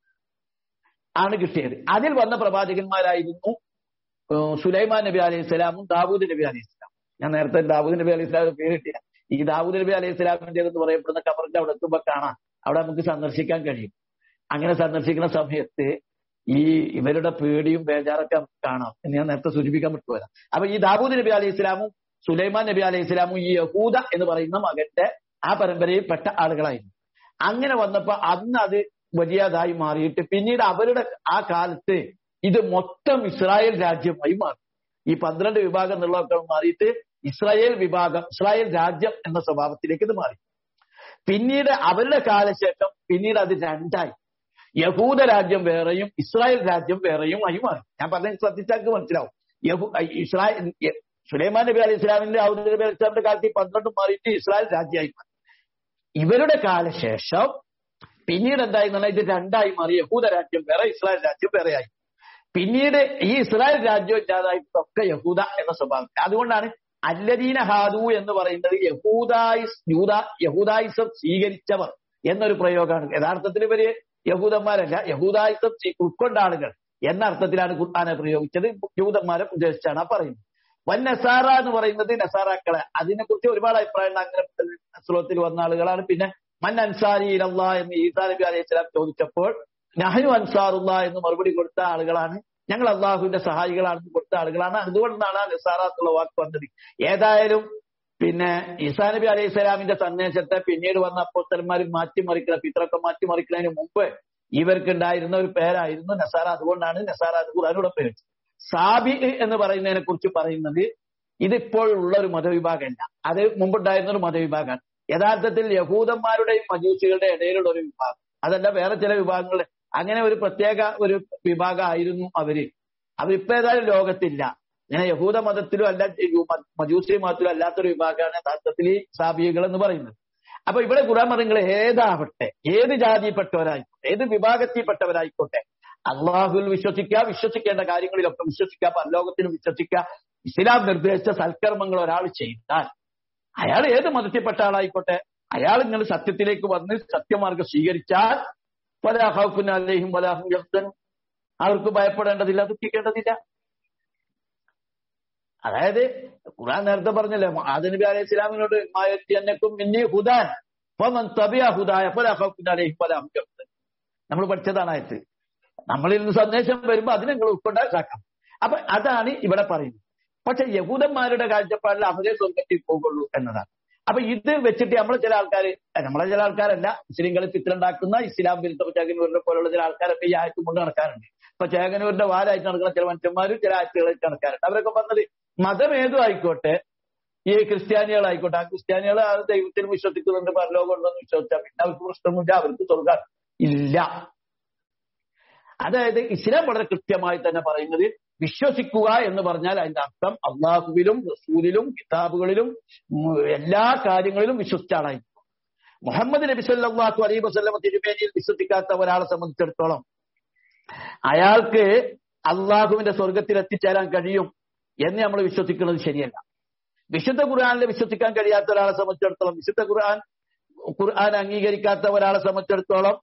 ആണ് കിട്ടിയത് അതിൽ വന്ന പ്രവാചകന്മാരായിരുന്നു ഏഹ് സുലൈമാൻ നബി അലൈഹി സ്വലാമും ദാവൂദ് നബി അലൈഹി സ്വലാം ഞാൻ നേരത്തെ ദാവൂദ് നബി അലൈഹി സ്വലാം പേര് കിട്ടിയ ഈ ദാവൂദ് നബി അലൈഹി സ്വലാമിന്റെ എന്ന് പറയപ്പെടുന്ന കബറിന്റെ അവിടെ എത്തുമ്പോ കാണാം അവിടെ നമുക്ക് സന്ദർശിക്കാൻ കഴിയും അങ്ങനെ സന്ദർശിക്കുന്ന സമയത്ത് ഈ ഇവരുടെ പേടിയും ബേജാറൊക്കെ നമുക്ക് കാണാം എന്ന് ഞാൻ നേരത്തെ സൂചിപ്പിക്കാൻ വിട്ടുപോരാ അപ്പൊ ഈ ദാവൂദ് നബി അലൈഹി സ്വലാമും സുലൈമാൻ നബി അലൈഹി സ്വലാമും ഈ യഹൂദ എന്ന് പറയുന്ന മകന്റെ ആ പരമ്പരയിൽ പെട്ട ആളുകളായിരുന്നു അങ്ങനെ വന്നപ്പോ അന്ന് അത് വലിയതായി മാറിയിട്ട് പിന്നീട് അവരുടെ ആ കാലത്ത് ഇത് മൊത്തം ഇസ്രായേൽ രാജ്യമായി മാറി ഈ പന്ത്രണ്ട് വിഭാഗം എന്നുള്ളതൊക്കെ മാറിയിട്ട് ഇസ്രായേൽ വിഭാഗം ഇസ്രായേൽ രാജ്യം എന്ന സ്വഭാവത്തിലേക്ക് ഇത് മാറി പിന്നീട് അവരുടെ കാലശേഷം പിന്നീട് അത് രണ്ടായി യഹൂദ രാജ്യം വേറെയും ഇസ്രായേൽ രാജ്യം വേറെയും ആയി മാറി ഞാൻ പറഞ്ഞ ശ്രദ്ധിച്ചാൽ മനസ്സിലാവും യഹൂ ഇസ്രായേൽ സുലൈമാൻ നബി അലി ഇസ്ലാമിന്റെ ഔദ്യോഗിക നബി അലി ഇസ്ലാമിന്റെ കാലത്ത് ഈ പന്ത്രണ്ടും മാറിയിട്ട് ഇസ്രായേൽ രാജ്യമായി മാറി ഇവരുടെ കാലശേഷം പിന്നീട് എന്തായി ഇത് രണ്ടായി മാറി യഹൂദ രാജ്യം വേറെ ഇസ്രായേൽ രാജ്യം വേറെയായി പിന്നീട് ഈ ഇസ്രായേൽ രാജ്യം ഇല്ലാതായിട്ടൊക്കെ യഹൂദ എന്ന സ്വഭാവം അതുകൊണ്ടാണ് അല്ലദീന ഹാദു എന്ന് പറയുന്നത് യഹൂദായിസ് യൂത യഹൂദായിസം സ്വീകരിച്ചവർ എന്നൊരു പ്രയോഗമാണ് യഥാർത്ഥത്തിൽ ഇവര് യഹൂദന്മാരല്ല യഹൂദായിസം ഉൾക്കൊണ്ട ആളുകൾ എന്ന അർത്ഥത്തിലാണ് ഖുർആാനെ പ്രയോഗിച്ചത് യൂതന്മാരെ ഉദ്ദേശിച്ചാണ് ആ പറയുന്നത് വൻ നസാറ എന്ന് പറയുന്നത് നസാറാക്കളെ അതിനെക്കുറിച്ച് ഒരുപാട് അഭിപ്രായങ്ങൾ അങ്ങനെ ശ്ലോകത്തിൽ വന്ന ആളുകളാണ് പിന്നെ മൻ അൻസാരി ഇലല്ലാ എന്ന് ഈസാ നബി അലൈഹി സ്വലാം ചോദിച്ചപ്പോൾ നഹനു അൻസാറുള്ള എന്ന് മറുപടി കൊടുത്ത ആളുകളാണ് ഞങ്ങൾ അള്ളാഹുവിന്റെ സഹായികളാണെന്ന് കൊടുത്ത ആളുകളാണ് അതുകൊണ്ടാണ് ആ നിസാറ എന്നുള്ള വാക്ക് വന്നത് ഏതായാലും പിന്നെ ഈസാ നബി അലൈഹി സ്വലാമിന്റെ സന്ദേശത്തെ പിന്നീട് വന്ന അപ്പോസ്തലന്മാർ മാറ്റിമറിക്കുന്ന പിത്രൊക്കെ മാറ്റിമറിക്കുന്നതിന് മുമ്പ് ഇവർക്കുണ്ടായിരുന്ന ഒരു പേരായിരുന്നു നസാറ അതുകൊണ്ടാണ് നസാറ അത് ഖുറാനോട് പേര് സാബി എന്ന് പറയുന്നതിനെ കുറിച്ച് പറയുന്നത് ഇതിപ്പോൾ ഉള്ള ഒരു മതവിഭാഗമല്ല അത് മുമ്പുണ്ടായിരുന്ന ഒരു മതവിഭാഗമാണ് യഥാർത്ഥത്തിൽ യഹൂദന്മാരുടെയും മജൂസികളുടെ ഇടയിലുള്ള ഒരു വിഭാഗം അതല്ല വേറെ ചില വിഭാഗങ്ങൾ അങ്ങനെ ഒരു പ്രത്യേക ഒരു വിഭാഗമായിരുന്നു അവര് അവരിപ്പോ ഏതായാലും ലോകത്തില്ല ഇങ്ങനെ യഹൂദ മതത്തിലും അല്ല മജൂസി മതത്തിലും അല്ലാത്തൊരു വിഭാഗമാണ് യഥാർത്ഥത്തിൽ ഈ സാബിയകൾ എന്ന് പറയുന്നത് അപ്പൊ ഇവിടെ ഖുറാൻ മതങ്ങൾ ഏതാവട്ടെ ഏത് ജാതിയിൽപ്പെട്ടവരായിക്കോട്ടെ ഏത് വിഭാഗത്തിൽപ്പെട്ടവരായിക്കോട്ടെ അള്ളാഹുവിൽ വിശ്വസിക്കുക വിശ്വസിക്കേണ്ട കാര്യങ്ങളിലൊക്കെ വിശ്വസിക്കുക പരലോകത്തിനും വിശ്വസിക്കുക ഇസ്ലാം നിർദ്ദേശിച്ച സൽക്കർമ്മങ്ങൾ ഒരാൾ ചെയ്താൽ അയാൾ ഏത് മതത്തിൽപ്പെട്ട ആളായിക്കോട്ടെ അയാൾ നിങ്ങൾ സത്യത്തിലേക്ക് വന്ന് സത്യമാർഗം സ്വീകരിച്ചാൽ വലാഹുൻ അലേഹിം വലാഹും യഹ്സനും അവർക്ക് ഭയപ്പെടേണ്ടതില്ല ദുഃഖിക്കേണ്ടതില്ല അതായത് ഖുർആൻ നേരത്തെ പറഞ്ഞല്ലേ ആദനബി അലൈഹി ഇസ്ലാമിനോട് മായത്തിയന്നക്കും ഇന്നി ഹുദാൻ ഫമൻ തബിയ ഹുദായ ഫലാഹുൻ അലേഹിം വലാഹും യഹ്സൻ നമ്മൾ പഠിച്ചതാണ് ആയത് നമ്മളിൽ നിന്ന് സന്ദേശം വരുമ്പോൾ അതിനെ നിങ്ങൾ ഉൾക്കൊണ്ടാക്കാം അപ്പൊ അതാണ് ഇവിടെ പറയുന്നത് പക്ഷെ യഹൂദന്മാരുടെ കാഴ്ചപ്പാടിൽ അവരെ സ്വർഗത്തിൽ പോകുള്ളൂ എന്നതാണ് അപ്പൊ ഇത് വെച്ചിട്ട് നമ്മളെ ചില ആൾക്കാർ നമ്മളെ ചില ആൾക്കാരല്ല മുസ്ലിങ്ങളിൽ പിത്തിലുണ്ടാക്കുന്ന ഇസ്ലാം വിരുദ്ധ ചേകനൂരിനെ പോലുള്ള ചില ആൾക്കാരൊക്കെ ഈ ആയത്തും കൊണ്ട് നടക്കാറുണ്ട് ഇപ്പൊ ചേകനൂരിന്റെ വാലായിട്ട് നടക്കുന്ന ചില മനുഷ്യന്മാരും ചില ആയത്തുകളായിട്ട് നടക്കാറുണ്ട് അവരൊക്കെ പറഞ്ഞത് മതം ഏതും ആയിക്കോട്ടെ ഈ ക്രിസ്ത്യാനികളായിക്കോട്ടെ ആ ക്രിസ്ത്യാനികൾ ആ ദൈവത്തിൽ വിശ്വസിക്കുന്നുണ്ട് പരലോകം ഉണ്ടെന്ന് വിശ്വസിച്ചാൽ പിന്നെ അവർക്ക് പ്രശ്നമൊന്നുമില്ല അവർക്ക് സ്വർഗം ഇല്ല അതായത് ഇസ്ലാം വളരെ കൃത്യമായി തന്നെ പറയുന്നത് വിശ്വസിക്കുക എന്ന് പറഞ്ഞാൽ അതിന്റെ അർത്ഥം അള്ളാഹുവിലും റസൂലിലും കിതാബുകളിലും എല്ലാ കാര്യങ്ങളിലും വിശ്വസിച്ച ആളായിരിക്കും മുഹമ്മദ് നബി സല്ലാഹു അലൈ വസ്ലമ തിരുമേനിയിൽ വിശ്വസിക്കാത്ത ഒരാളെ സംബന്ധിച്ചിടത്തോളം അയാൾക്ക് അള്ളാഹുവിന്റെ സ്വർഗത്തിൽ എത്തിച്ചേരാൻ കഴിയും എന്ന് നമ്മൾ വിശ്വസിക്കുന്നത് ശരിയല്ല വിശുദ്ധ ഖുർആാനിൽ വിശ്വസിക്കാൻ കഴിയാത്ത ഒരാളെ സംബന്ധിച്ചിടത്തോളം വിശുദ്ധ ഖുർആൻ ഖുർആൻ അംഗീകരിക്കാത്ത ഒരാളെ സംബന്ധിച്ചിടത്തോളം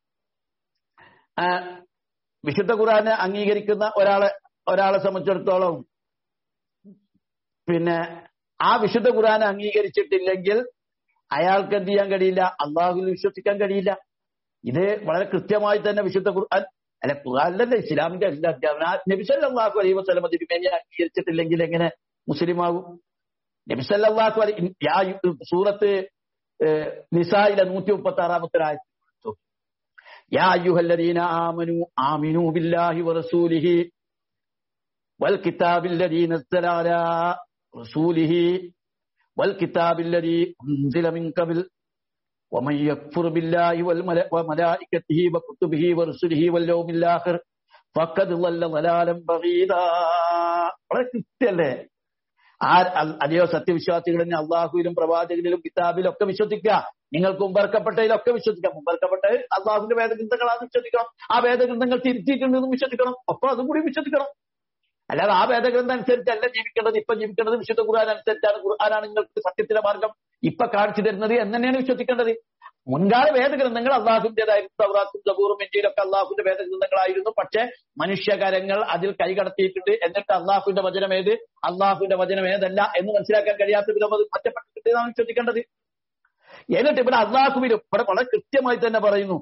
വിശുദ്ധ ഖുർആനെ അംഗീകരിക്കുന്ന ഒരാളെ ഒരാളെ സംബന്ധിച്ചിടത്തോളം പിന്നെ ആ വിശുദ്ധ ഖുർആൻ അംഗീകരിച്ചിട്ടില്ലെങ്കിൽ അയാൾക്ക് എന്ത് ചെയ്യാൻ കഴിയില്ല അള്ളാഹുവിൽ വിശ്വസിക്കാൻ കഴിയില്ല ഇത് വളരെ കൃത്യമായി തന്നെ വിശുദ്ധ ഖുർആൻ അല്ല ഖുർആാനിലല്ല ഇസ്ലാമിന്റെ എല്ലാ അധ്യാപനം നബിസല്ലാഹു അലൈഹി വസ്ലമ തിരുമേനി അംഗീകരിച്ചിട്ടില്ലെങ്കിൽ എങ്ങനെ മുസ്ലിമാകും നബിസല്ലാഹു അലൈ സൂറത്ത് നിസായിലെ നൂറ്റി മുപ്പത്തി ആറാമത്തെ ആയ يا أيها الذين آمنوا آمنوا بالله ورسوله والكتاب الذي نزل على رسوله والكتاب الذي أنزل من قبل ومن يكفر بالله وملائكته وكتبه ورسله واليوم الآخر فقد ضل ضلالا بعيدا വളരെ കൃത്യല്ലേ ആ അതെയോ സത്യവിശ്വാസികളിൽ അള്ളാഹുവിലും പ്രവാചകനിലും കിതാബിലും ഒക്കെ വിശ്വസിക്കുക നിങ്ങൾക്ക് മുമ്പർക്കപ്പെട്ടതിലൊക്കെ വിശ്വസിക്കാം മുമ്പർക്കപ്പെട്ടത് അള്ളാഹുവിന്റെ വേദഗ്രന്ഥങ്ങളാണ് വിശ്വസിക്കണം ആ വേദഗ്രന്ഥങ്ങൾ തിരുത്തിയിട്ടുണ്ടെന്ന് വിശ്വസിക്കണം ഒപ്പം അതും കൂടി വിശ്വസിക്കണം അല്ലാതെ ആ വേദഗ്രന്ഥം അനുസരിച്ചല്ല ജീവിക്കേണ്ടത് ഇപ്പൊ ജീവിക്കേണ്ടത് വിശുദ്ധ ഖുർആൻ അനുസരിച്ചാണ് ഖുർആനാണ് നിങ്ങൾക്ക് സത്യത്തിന്റെ മാർഗം ഇപ്പൊ കാണിച്ചു തരുന്നത് എന്ന് തന്നെയാണ് വിശ്വസിക്കേണ്ടത് മുൻകാല വേദഗ്രന്ഥങ്ങൾ അള്ളാഹുവിന്റേതായിരുന്നു സൗറാത്തും സബൂറും എഞ്ചിയിലൊക്കെ അള്ളാഹുവിന്റെ വേദഗ്രന്ഥങ്ങളായിരുന്നു പക്ഷെ മനുഷ്യകരങ്ങൾ അതിൽ കൈകടത്തിയിട്ടുണ്ട് എന്നിട്ട് അള്ളാഹുവിന്റെ വചനം ഏത് അള്ളാഹുവിന്റെ വചനം ഏതല്ല എന്ന് മനസ്സിലാക്കാൻ കഴിയാത്ത വിധം അത് മാറ്റപ്പെട്ടിട്ടുണ്ട് എന്നാണ് വിശ്വസിക്കേണ്ടത് എന്നിട്ട് ഇവിടെ അള്ളാഹുവിലും ഇവിടെ വളരെ കൃത്യമായി തന്നെ പറയുന്നു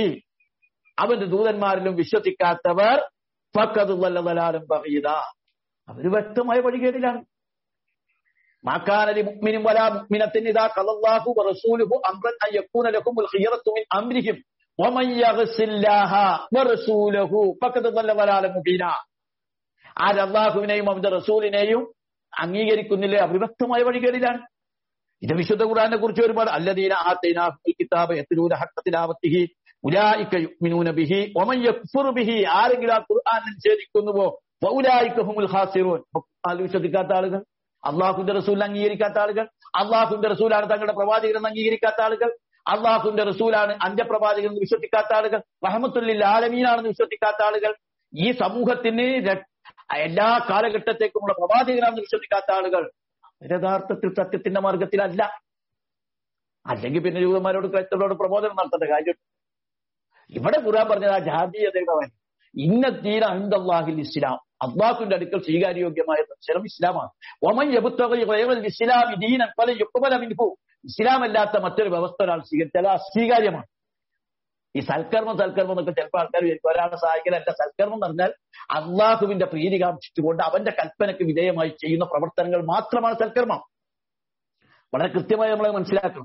അവന്റെ ദൂതന്മാരിലും വിശ്വസിക്കാത്തവർ ഫക്കത് വല്ലതലാലും പറയത അവര് വ്യക്തമായ വഴികേടിലാണ് മാക്കാനലി മുഅ്മിനും വലാ മുഅ്മിനത്തിൻ ഇദാ ഖലല്ലാഹു വറസൂലുഹു അംറൻ അൻ യകൂന ലഹുമുൽ ഖിയറത്തു മിൻ അംരിഹിം വമൻ യഗ്സില്ലാഹ വറസൂലുഹു ഫഖദ് ضل ضلالا മുബീന ആര് അല്ലാഹുവിനെയും അവന്റെ റസൂലിനെയും അംഗീകരിക്കുന്നില്ലേ അവിഭക്തമായ വഴികേടിലാണ് ഇത് വിശുദ്ധ ഖുർആനെ കുറിച്ച് ഒരുപാട് അല്ലദീന ആതൈനാഹുൽ കിതാബ യത്ലൂന ഹഖ്ക തിലാവത്തിഹി ഉലായിക യുഅ്മിനൂന ബിഹി വമൻ യക്ഫുർ ബിഹി ആരെങ്കിലും ആ ഖുർആൻ നിഷേധിക്കുന്നുവോ ഫൗലായിക ഹുമുൽ ഖാസിറൂൻ ഖുർആൻ വിശ്വസിക്കാത്ത ആളുകൾ അള്ളാഹുന്റെ റസൂൽ അംഗീകരിക്കാത്ത ആളുകൾ അള്ളാഹുന്റെ റസൂലാണ് തങ്ങളുടെ പ്രവാചകൻ അംഗീകരിക്കാത്ത ആളുകൾ അള്ളാഹുന്റെ റസൂലാണ് അന്ത്യപ്രവാചകൻ എന്ന് വിശ്വസിക്കാത്ത ആളുകൾ റഹമത്തുല്ലിൽ ആലമീനാണെന്ന് വിശ്വസിക്കാത്ത ആളുകൾ ഈ സമൂഹത്തിന് ര- എല്ലാ കാലഘട്ടത്തേക്കുമുള്ള പ്രവാചകനാണെന്ന് വിശ്വസിക്കാത്ത ആളുകൾ യഥാർത്ഥത്തിൽ സത്യത്തിന്റെ മാർഗത്തിലല്ല അല്ലെങ്കിൽ പിന്നെ ജൂതന്മാരോട് ക്രൈസ്തവരോട് പ്രബോധനം നടത്തേണ്ട കാര്യം ഇവിടെ ഖുർആൻ പറഞ്ഞത് ആ ജാതീയതയുടെ വൻ ഇന്ന ദീന അഹമ്മദാഹിൽ ഇസ്ലാം അള്ളാഹുവിന്റെ അടുക്കൽ സ്വീകാര്യോഗ്യമായ ദർശനം ഇസ്ലാമാണ് ഒമൻ യബുത്തഗി ഗൈറൽ ഇസ്ലാമി ദീനൻ ഫലൻ യുഖ്ബല മിൻഹു ഇസ്ലാം അല്ലാത്ത മറ്റൊരു വ്യവസ്ഥ ഒരാൾ സ്വീകരിച്ചാൽ അത് അസ്വീകാര്യമാണ് ഈ സൽക്കർമ്മം സൽക്കർമ്മം എന്നൊക്കെ ചിലപ്പോൾ ആൾക്കാർ വിചാരിക്കും ഒരാളെ സഹായിക്കലല്ല സൽക്കർമ്മം എന്ന് പറഞ്ഞാൽ അള്ളാഹുവിന്റെ പ്രീതി കാക്ഷിച്ചുകൊണ്ട് അവന്റെ കൽപ്പനയ്ക്ക് വിധേയമായി ചെയ്യുന്ന പ്രവർത്തനങ്ങൾ മാത്രമാണ് സൽക്കർമ്മം വളരെ കൃത്യമായി നമ്മളെ മനസ്സിലാക്കണം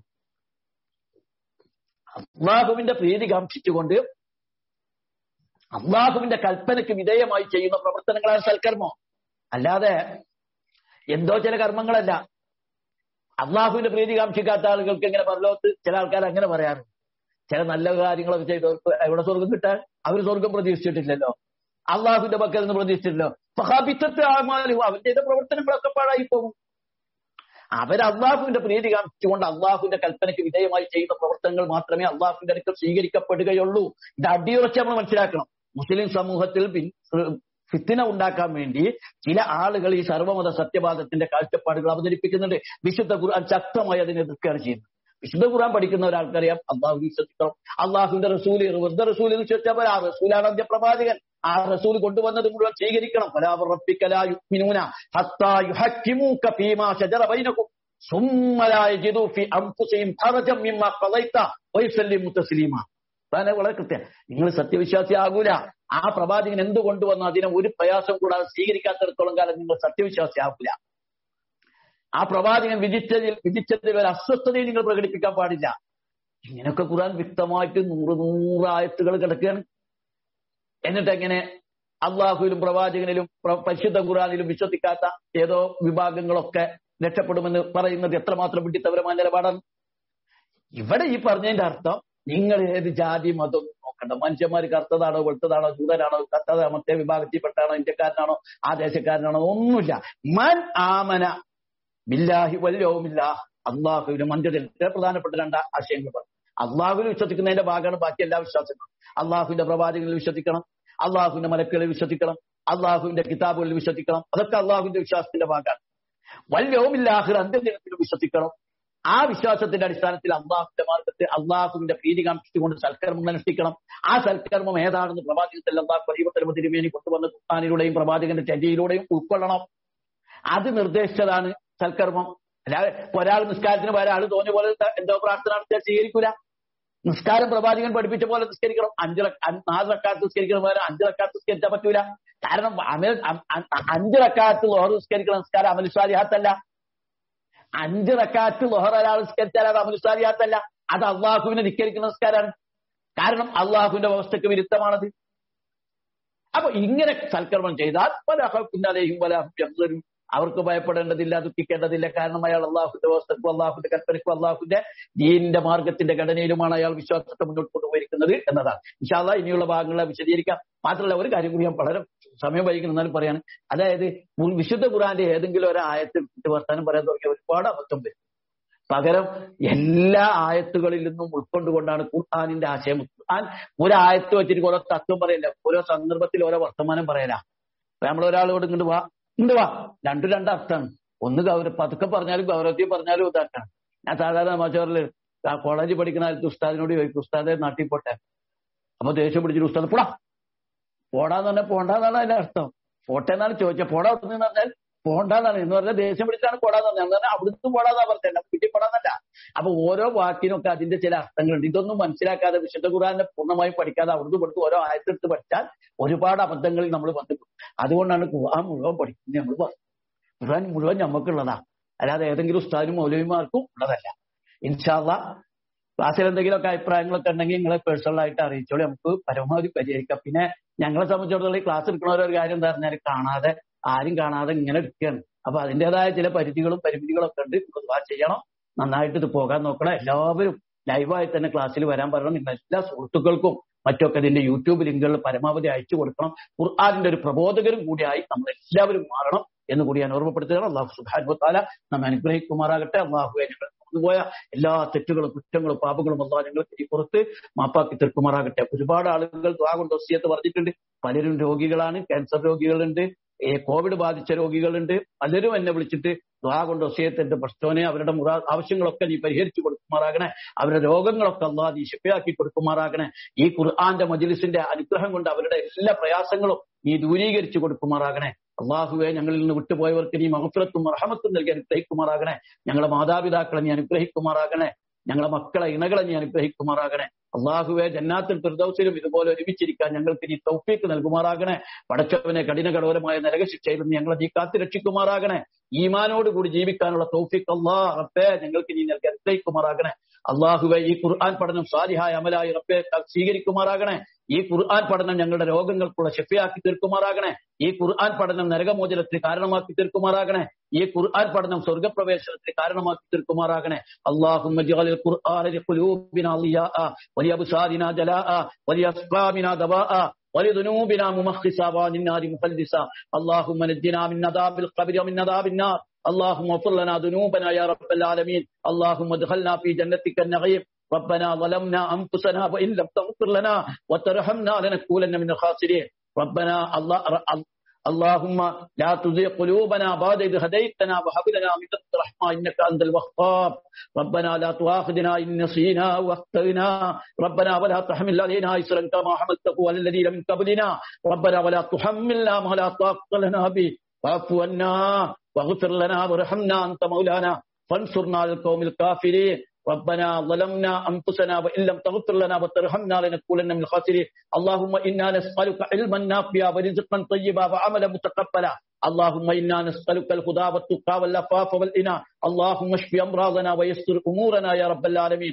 അള്ളാഹുവിന്റെ പ്രീതി കാക്ഷിച്ചുകൊണ്ട് അള്ളാഹുവിന്റെ കൽപ്പനയ്ക്ക് വിധേയമായി ചെയ്യുന്ന പ്രവർത്തനങ്ങളാണ് സൽക്കർമ്മം അല്ലാതെ എന്തോ ചില കർമ്മങ്ങളല്ല അള്ളാഹുവിന്റെ പ്രീതി കാക്ഷിക്കാത്ത ആളുകൾക്ക് എങ്ങനെ പരലോകത്ത് ചില ആൾക്കാർ അങ്ങനെ പറയാറുണ്ട് ചില നല്ല കാര്യങ്ങളൊക്കെ ചെയ്തവർക്ക് എവിടെ സ്വർഗം കിട്ടാൻ അവർ സ്വർഗം പ്രതീക്ഷിച്ചിട്ടില്ലല്ലോ അള്ളാഹുവിന്റെ പക്കൽ നിന്ന് പ്രതീക്ഷിച്ചിട്ടില്ലല്ലോ ഫഹാബിത്തത്തെ ആമാലും അവൻ ചെയ്ത പ്രവർത്തനങ്ങളൊക്കെ പാഴായി പോകും അവർ അള്ളാഹുവിന്റെ പ്രീതി കാണിച്ചുകൊണ്ട് അള്ളാഹുവിന്റെ കൽപ്പനയ്ക്ക് വിധേയമായി ചെയ്യുന്ന പ്രവർത്തനങ്ങൾ മാത്രമേ അള്ളാഹുവിന്റെ അടുക്കൽ സ്വീകരിക്കപ്പെടുകയുള്ളൂ ഇത് അടിയുറച്ച് നമ്മൾ മനസ്സിലാക്കണം മുസ്ലിം സമൂഹത്തിൽ പിൻ- ഫിത്തിന ഉണ്ടാക്കാൻ വേണ്ടി ചില ആളുകൾ ഈ സർവമത സത്യവാദത്തിന്റെ കാഴ്ചപ്പാടുകൾ അവതരിപ്പിക്കുന്നുണ്ട് വിശുദ്ധ ഖുർആൻ ശക്തമായി അതിനെ എതിർക്കുകയാണ് ചെയ്യുന്നത് വിശുദ്ധ ഖുർആൻ പഠിക്കുന്ന ഒരാൾക്കറിയാം അള്ളാഹു വിശ്വസിക്കണം അള്ളാഹുവിന്റെ റസൂൽ വെറുതെ റസൂൽ എന്ന് വിശ്വസിച്ചപ്പോൾ ആ റസൂലാണ് അന്ത്യ പ്രവാചകൻ ആ റസൂൽ കൊണ്ടുവന്നത് മുഴുവൻ സ്വീകരിക്കണം ഫലാവർപ്പിക്കലായുമിനൂന ഹത്താ യുഹക്കിമൂക ഫീമാ ശജറ ബൈനകും ثم لا يجدوا في انفسهم حرجا مما قضيت ويسلموا تسليما അതാണ് വളരെ കൃത്യം നിങ്ങൾ സത്യവിശ്വാസിയാകൂല ആ പ്രവാചകൻ എന്ത് കൊണ്ടുവന്നു അതിനെ ഒരു പ്രയാസം കൂടാതെ സ്വീകരിക്കാത്തിടത്തോളം കാലം നിങ്ങൾ സത്യവിശ്വാസിയാകൂല ആ പ്രവാചകൻ വിധിച്ചതിൽ വിധിച്ചതിൽ ഒരു അസ്വസ്ഥതയും നിങ്ങൾ പ്രകടിപ്പിക്കാൻ പാടില്ല ഇങ്ങനെയൊക്കെ ഖുർആൻ വ്യക്തമായിട്ട് നൂറ് നൂറ് ആയത്തുകൾ കിടക്കുകയാണ് എന്നിട്ട് എങ്ങനെ അള്ളാഹുവിലും പ്രവാചകനിലും പ്ര- പരിശുദ്ധ ഖുർആനിലും വിശ്വസിക്കാത്ത ഏതോ വിഭാഗങ്ങളൊക്കെ രക്ഷപ്പെടുമെന്ന് പറയുന്നത് എത്രമാത്രം വിഡിത്തപരമായ നിലപാടാണ് ഇവിടെ ഈ പറഞ്ഞതിന്റെ അർത്ഥം നിങ്ങൾ ഏത് ജാതി മതം നോക്കണ്ട മനുഷ്യന്മാർ കറുത്തതാണോ വെളുത്തതാണോ ജൂതനാണോ കത്തത മറ്റേ വിഭാഗത്തിൽപ്പെട്ടാണോ ഇന്ത്യക്കാരനാണോ ആ ദേശക്കാരനാണോ ഒന്നുമില്ല മൻ ആമന ബില്ലാഹി വല്യോമില്ല അള്ളാഹുവിനും മഞ്ചതിന്റെ പ്രധാനപ്പെട്ട രണ്ട് ആശയങ്ങൾ പറഞ്ഞു അള്ളാഹുവിൽ വിശ്വസിക്കുന്നതിന്റെ ഭാഗമാണ് ബാക്കി എല്ലാ വിശ്വാസങ്ങളും അള്ളാഹുവിന്റെ പ്രവാചകനിൽ വിശ്വസിക്കണം അള്ളാഹുവിന്റെ മലക്കുകളിൽ വിശ്വസിക്കണം അള്ളാഹുവിന്റെ കിതാബുകളിൽ വിശ്വസിക്കണം അതൊക്കെ അള്ളാഹുവിന്റെ വിശ്വാസത്തിന്റെ ഭാഗമാണ് വല്യോമില്ലാഹിർ അന്ത്യദിനത്തിൽ വിശ്വസിക്കണം ആ വിശ്വാസത്തിന്റെ അടിസ്ഥാനത്തിൽ അള്ളാഹുവിന്റെ മാർഗത്തിൽ അള്ളാഹുവിന്റെ പ്രീതി കാണിച്ചുകൊണ്ട് സൽക്കർമ്മം അനുഷ്ഠിക്കണം ആ സൽക്കർമ്മം ഏതാണെന്ന് പ്രവാചകത്തിൽ അള്ളാഹു പരിവർത്തനം തിരുമേനി കൊണ്ടുവന്ന ഖുർആാനിലൂടെയും പ്രവാചകന്റെ ചര്യയിലൂടെയും ഉൾക്കൊള്ളണം അത് നിർദ്ദേശിച്ചതാണ് സൽക്കർമ്മം അല്ലാതെ ഇപ്പൊ ഒരാൾ നിസ്കാരത്തിന് പകരം ആള് തോന്നിയ പോലെ ത- എന്തോ പ്രാർത്ഥന നടത്തിയാൽ സ്വീകരിക്കൂല നിസ്കാരം പ്രവാചകൻ പഠിപ്പിച്ച പോലെ നിസ്കരിക്കണം അഞ്ച് റക്ക- അഞ്ച് നാല് റക്കാത്ത് നിസ്കരിക്കണം പകരം അഞ്ച് റക്കാത്ത് നിസ്കരിച്ചാൽ പറ്റൂല കാരണം അമൽ അ- അ- അഞ്ച് റക്കാത്ത് ലോഹർ നിസ്കരിക്കണം നിസ്കാരം അമലുസ്വാലിഹാത്തല്ല അഞ്ച് റക്കാത്ത് ലോഹർ ഒരാൾ നിസ്കരിച്ചാൽ അത് അമലുസ്വാലിഹാത്തല്ല അത് അള്ളാഹുവിനെ ധിക്കരിക്കുന്ന നിസ്കാരമാണ് കാരണം അള്ളാഹുവിന്റെ വ്യവസ്ഥക്ക് വിരുദ്ധമാണത് അപ്പൊ ഇങ്ങനെ സൽക്കർമ്മം ചെയ്താൽ പല പിന്നാലെയും പല യഹ്സനും അവർക്ക് ഭയപ്പെടേണ്ടതില്ല ദുഃഖിക്കേണ്ടതില്ല കാരണം അയാൾ അള്ളാഹുന്റെ വ്യവസ്ഥക്കും അള്ളാഹുന്റെ കൽപ്പനയ്ക്കും അള്ളാഹുന്റെ ദീനിന്റെ മാർഗത്തിന്റെ ഘടനയിലുമാണ് അയാൾ വിശ്വാസത്തെ മുന്നോട്ട് കൊണ്ടുപോയിരിക്കുന്നത് എന്നതാണ് ഇൻഷാല്ല ഇനിയുള്ള ഭാഗങ്ങളെ വിശദീകരിക്കാം മാത്രമല്ല ഒരു കാര്യം കൂടി ഞാൻ വളരെ സമയം വൈകുന്നു എന്നാലും പറയാണ് അതായത് മുൻ- വിശുദ്ധ ഖുറാന്റെ ഏതെങ്കിലും ഒരു ആയത്തിൽ ഇട്ട് വർത്താനം പറയാൻ തുടങ്ങിയ ഒരുപാട് അബദ്ധം വരും പകരം എല്ലാ ആയത്തുകളിൽ നിന്നും ഉൾക്കൊണ്ടുകൊണ്ടാണ് ഖുർആാനിന്റെ ആശയം ഖുർആൻ ഒരു ആയത്ത് വെച്ചിട്ട് ഓരോ തത്വം പറയില്ല ഓരോ സന്ദർഭത്തിൽ ഓരോ വർത്തമാനം പറയല അപ്പൊ നമ്മൾ ഒരാളോട് ഇങ്ങോട്ട് വാ ഇങ്ങോട്ട് വാ രണ്ടു രണ്ട് അർത്ഥമാണ് ഒന്ന് ഗൗരവ പതുക്കെ പറഞ്ഞാലും ഗൗരവത്തിൽ പറഞ്ഞാലും ഇതാക്കാണ് ഞാൻ സാധാരണ മച്ചോറിൽ കോളേജിൽ പഠിക്കുന്ന കാലത്ത് ഉസ്താദിനോട് ചോദിക്കും ഉസ്താദെ നാട്ടിൽ പോട്ടെ അപ്പൊ ദേഷ്യം പിടിച്ചിട്ട് ഉസ്താദ് പോടാ പോടാന്ന് പറഞ്ഞാൽ പോണ്ടാന്നാണ് അതിന്റെ അർത്ഥം പോട്ടെ എന്നാണ് ചോദിച്ചത് പോടാ എന്ന് പറഞ്ഞാൽ പോണ്ടാന്നാണ് എന്ന് പറഞ്ഞാൽ ദേഷ്യം പിടിച്ചാണ് പോടാന്ന് പറഞ്ഞത് എന്ന് പറഞ്ഞാൽ അവിടുന്ന് പോടാന്നാ പറഞ്ഞത് വീട്ടിൽ പോടാന്നല്ല അപ്പൊ ഓരോ വാക്കിനൊക്കെ അതിന്റെ ചില അർത്ഥങ്ങളുണ്ട് ഇതൊന്നും മനസ്സിലാക്കാതെ വിശുദ്ധ ഖുർആാനെ പൂർണ്ണമായും പഠിക്കാതെ അവിടുന്ന് കൊടുത്ത് ഓരോ ആയത്തെടുത്ത് പഠിച്ചാൽ ഒരുപാട് അബദ്ധങ്ങളിൽ നമ്മൾ ബന്ധപ്പെടും അതുകൊണ്ടാണ് ഖുർആൻ മുഴുവൻ പഠിക്കുന്നത് നമ്മൾ പറഞ്ഞത് ഖുർആൻ മുഴുവൻ നമുക്കുള്ളതാ അല്ലാതെ ഏതെങ്കിലും ഉസ്താദിനും മൗലവിമാർക്കും ഉള്ളതല്ല ഇൻഷാല്ല ക്ലാസ്സിൽ എന്തെങ്കിലുമൊക്കെ അഭിപ്രായങ്ങളൊക്കെ ഉണ്ടെങ്കിൽ നിങ്ങളെ പേഴ്സണൽ ആയിട്ട് അറിയിച്ചോളി നമുക്ക് പരമാവധി പരിഹരിക്കാം പിന്നെ ഞങ്ങളെ സംബന്ധിച്ചിടത്തോളം ഈ ക്ലാസ് എടുക്കുന്ന ഒരു കാര്യം എന്താ പറഞ്ഞാൽ കാണാതെ ആരും കാണാതെ ഇങ്ങനെ എടുക്കുകയാണ് അപ്പൊ അതിൻ്റെതായ ചില പരിധികളും പരിമിതികളും ഒക്കെ ഉണ്ട് ദുആ ചെയ്യണം നന്നായിട്ട് ഇത് പോകാൻ നോക്കണം എല്ലാവരും ലൈവായി തന്നെ ക്ലാസ്സിൽ വരാൻ പറയണം നിങ്ങൾ എല്ലാ സുഹൃത്തുക്കൾക്കും മറ്റൊക്കെ ഇതിന്റെ യൂട്യൂബ് ലിങ്കുകൾ പരമാവധി അയച്ചു കൊടുക്കണം ഖുർആാനിന്റെ ഒരു പ്രബോധകരും കൂടിയായി നമ്മൾ എല്ലാവരും മാറണം എന്ന് കൂടി ഞാൻ ഓർമ്മപ്പെടുത്തുകയാണ് അള്ളാഹു സുബാനുത്താല നമ്മെ അനുഗ്രഹിക്കുമാറാകട്ടെ അള്ളാഹുവെ ഞങ്ങൾ പോയ എല്ലാ തെറ്റുകളും കുറ്റങ്ങളും പാപങ്ങളും അള്ളാഹ് ഞങ്ങൾക്ക് ഈ പുറത്ത് മാപ്പാക്കി തീർക്കുമാറാകട്ടെ ഒരുപാട് ആളുകൾ ദ്വാ കൊണ്ട് ഒസിയത്ത് പറഞ്ഞിട്ടുണ്ട് പലരും രോഗികളാണ് ക്യാൻസർ രോഗികളുണ്ട് ഏ, കോവിഡ് ബാധിച്ച രോഗികളുണ്ട് പലരും എന്നെ വിളിച്ചിട്ട് ദ്വാ കൊണ്ട് ഒസിയത്തിന്റെ പ്രശ്നോനെ അവരുടെ മുറാ ആവശ്യങ്ങളൊക്കെ നീ പരിഹരിച്ചു കൊടുക്കുമാറാകണേ അവരുടെ രോഗങ്ങളൊക്കെ അള്ളാഹ് നീ ശിഫയാക്കി കൊടുക്കുമാറാകണേ ഈ ഖുർആന്റെ മജിലിസിന്റെ അനുഗ്രഹം കൊണ്ട് അവരുടെ എല്ലാ പ്രയാസങ്ങളും നീ ദൂരീകരിച്ചു കൊടുക്കുമാറാകണേ അള്ളാഹുവെ ഞങ്ങളിൽ നിന്ന് വിട്ടുപോയവർക്ക് നീ മഹഫിറത്തും റഹമത്തും നൽകി അനുഗ്രഹിക്കുമാറാകണേ ഞങ്ങളുടെ മാതാപിതാക്കളെ നീ അനുഗ്രഹിക്കുമാറാകണേ ഞങ്ങളെ മക്കളെ ഇണകളെ നീ അനുഗ്രഹിക്കുമാറാകണേ അള്ളാഹുവെ ജന്നാത്തിൽ ഫിർദൌസിലും ഇതുപോലെ ഒരുമിച്ചിരിക്കാൻ ഞങ്ങൾക്ക് നീ തൗഫീക്ക് നൽകുമാറാകണേ പടച്ചവനെ കഠിന കഠോരമായ നരകശിക്ഷയിൽ നിന്ന് ഞങ്ങളെ നീ കാത്തു രക്ഷിക്കുമാറാകണേ ഈമാനോട് കൂടി ജീവിക്കാനുള്ള തൗഫീഖ് അള്ളാഹ് റബ്ബേ ഞങ്ങൾക്ക് നീ നൽകി അനുഗ്രഹിക്കുമാറാകണേ അള്ളാഹുവെ ഈ ഖുർആൻ പഠനം സാലിഹായ അമലായി റബ്ബെ സ്വീകരിക്കുമാറാകണേ ഈ ഖുർആൻ പഠനം ഞങ്ങളുടെ രോഗങ്ങൾക്കുള്ള ഷെഫിയാക്കി തീർക്കുമാറാകണേ ഈ ഖുർആൻ പഠനം നരകമോചനത്തിന് കാരണമാക്കി തീർക്കുമാറാകണേ ഈ ഖുർആൻ പഠനം സ്വർഗപ്രവേശനത്തിന് കാരണമാക്കി തീർക്കുമാറാകണേ اللهم اجعل القرآن لقلوبنا ضياء ولأبصارنا جلاء ولأسقامنا دواء ولذنوبنا ممخصا وعن النار مخلصا اللهم نجنا من عذاب القبر ومن عذاب النار اللهم اغفر لنا ذنوبنا يا رب العالمين اللهم ادخلنا في جنتك النعيم ربنا ظلمنا انفسنا وان لم تغفر لنا وترحمنا لنكونن من الخاسرين ربنا الله اللهم لا تزغ قلوبنا بعد إذ هديتنا وهب لنا من لدنك رحمة إنك أنت الوهاب ربنا لا تؤاخذنا إن نسينا واخطأنا ربنا ولا تحمل علينا إسرا كما حملته على الذين من قبلنا ربنا ولا تحملنا ما لا طاقة لنا به واعف عنا واغفر لنا وارحمنا أنت مولانا فانصرنا على القوم الكافرين ربنا ظلمنا انفسنا وان لم تغفر لنا وترحمنا لنكونن من الخاسرين اللهم انا نسالك علما نافعا ورزقا طيبا وعملا متقبلا اللهم انا نسالك الهدى والتقى والعفاف والغنى اللهم اشف امراضنا ويسر امورنا يا رب العالمين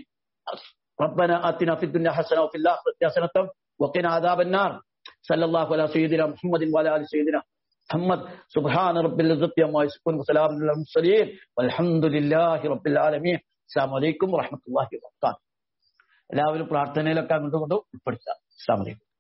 ربنا اتنا في الدنيا حسنه وفي الاخره حسنه وقنا عذاب النار صلى الله على سيدنا محمد وعلى ال سيدنا محمد سبحان رب العزة عما يصفون وسلام على المرسلين والحمد لله رب العالمين അസ്സാം വലൈക്കും വറഹമത്തല്ലാഹി വാത്തു എല്ലാവരും പ്രാർത്ഥനയിലൊക്കെ അങ്ങോട്ടും ഇങ്ങോട്ടും ഉൾപ്പെടുത്താം അസ്സാം വലൈക്കും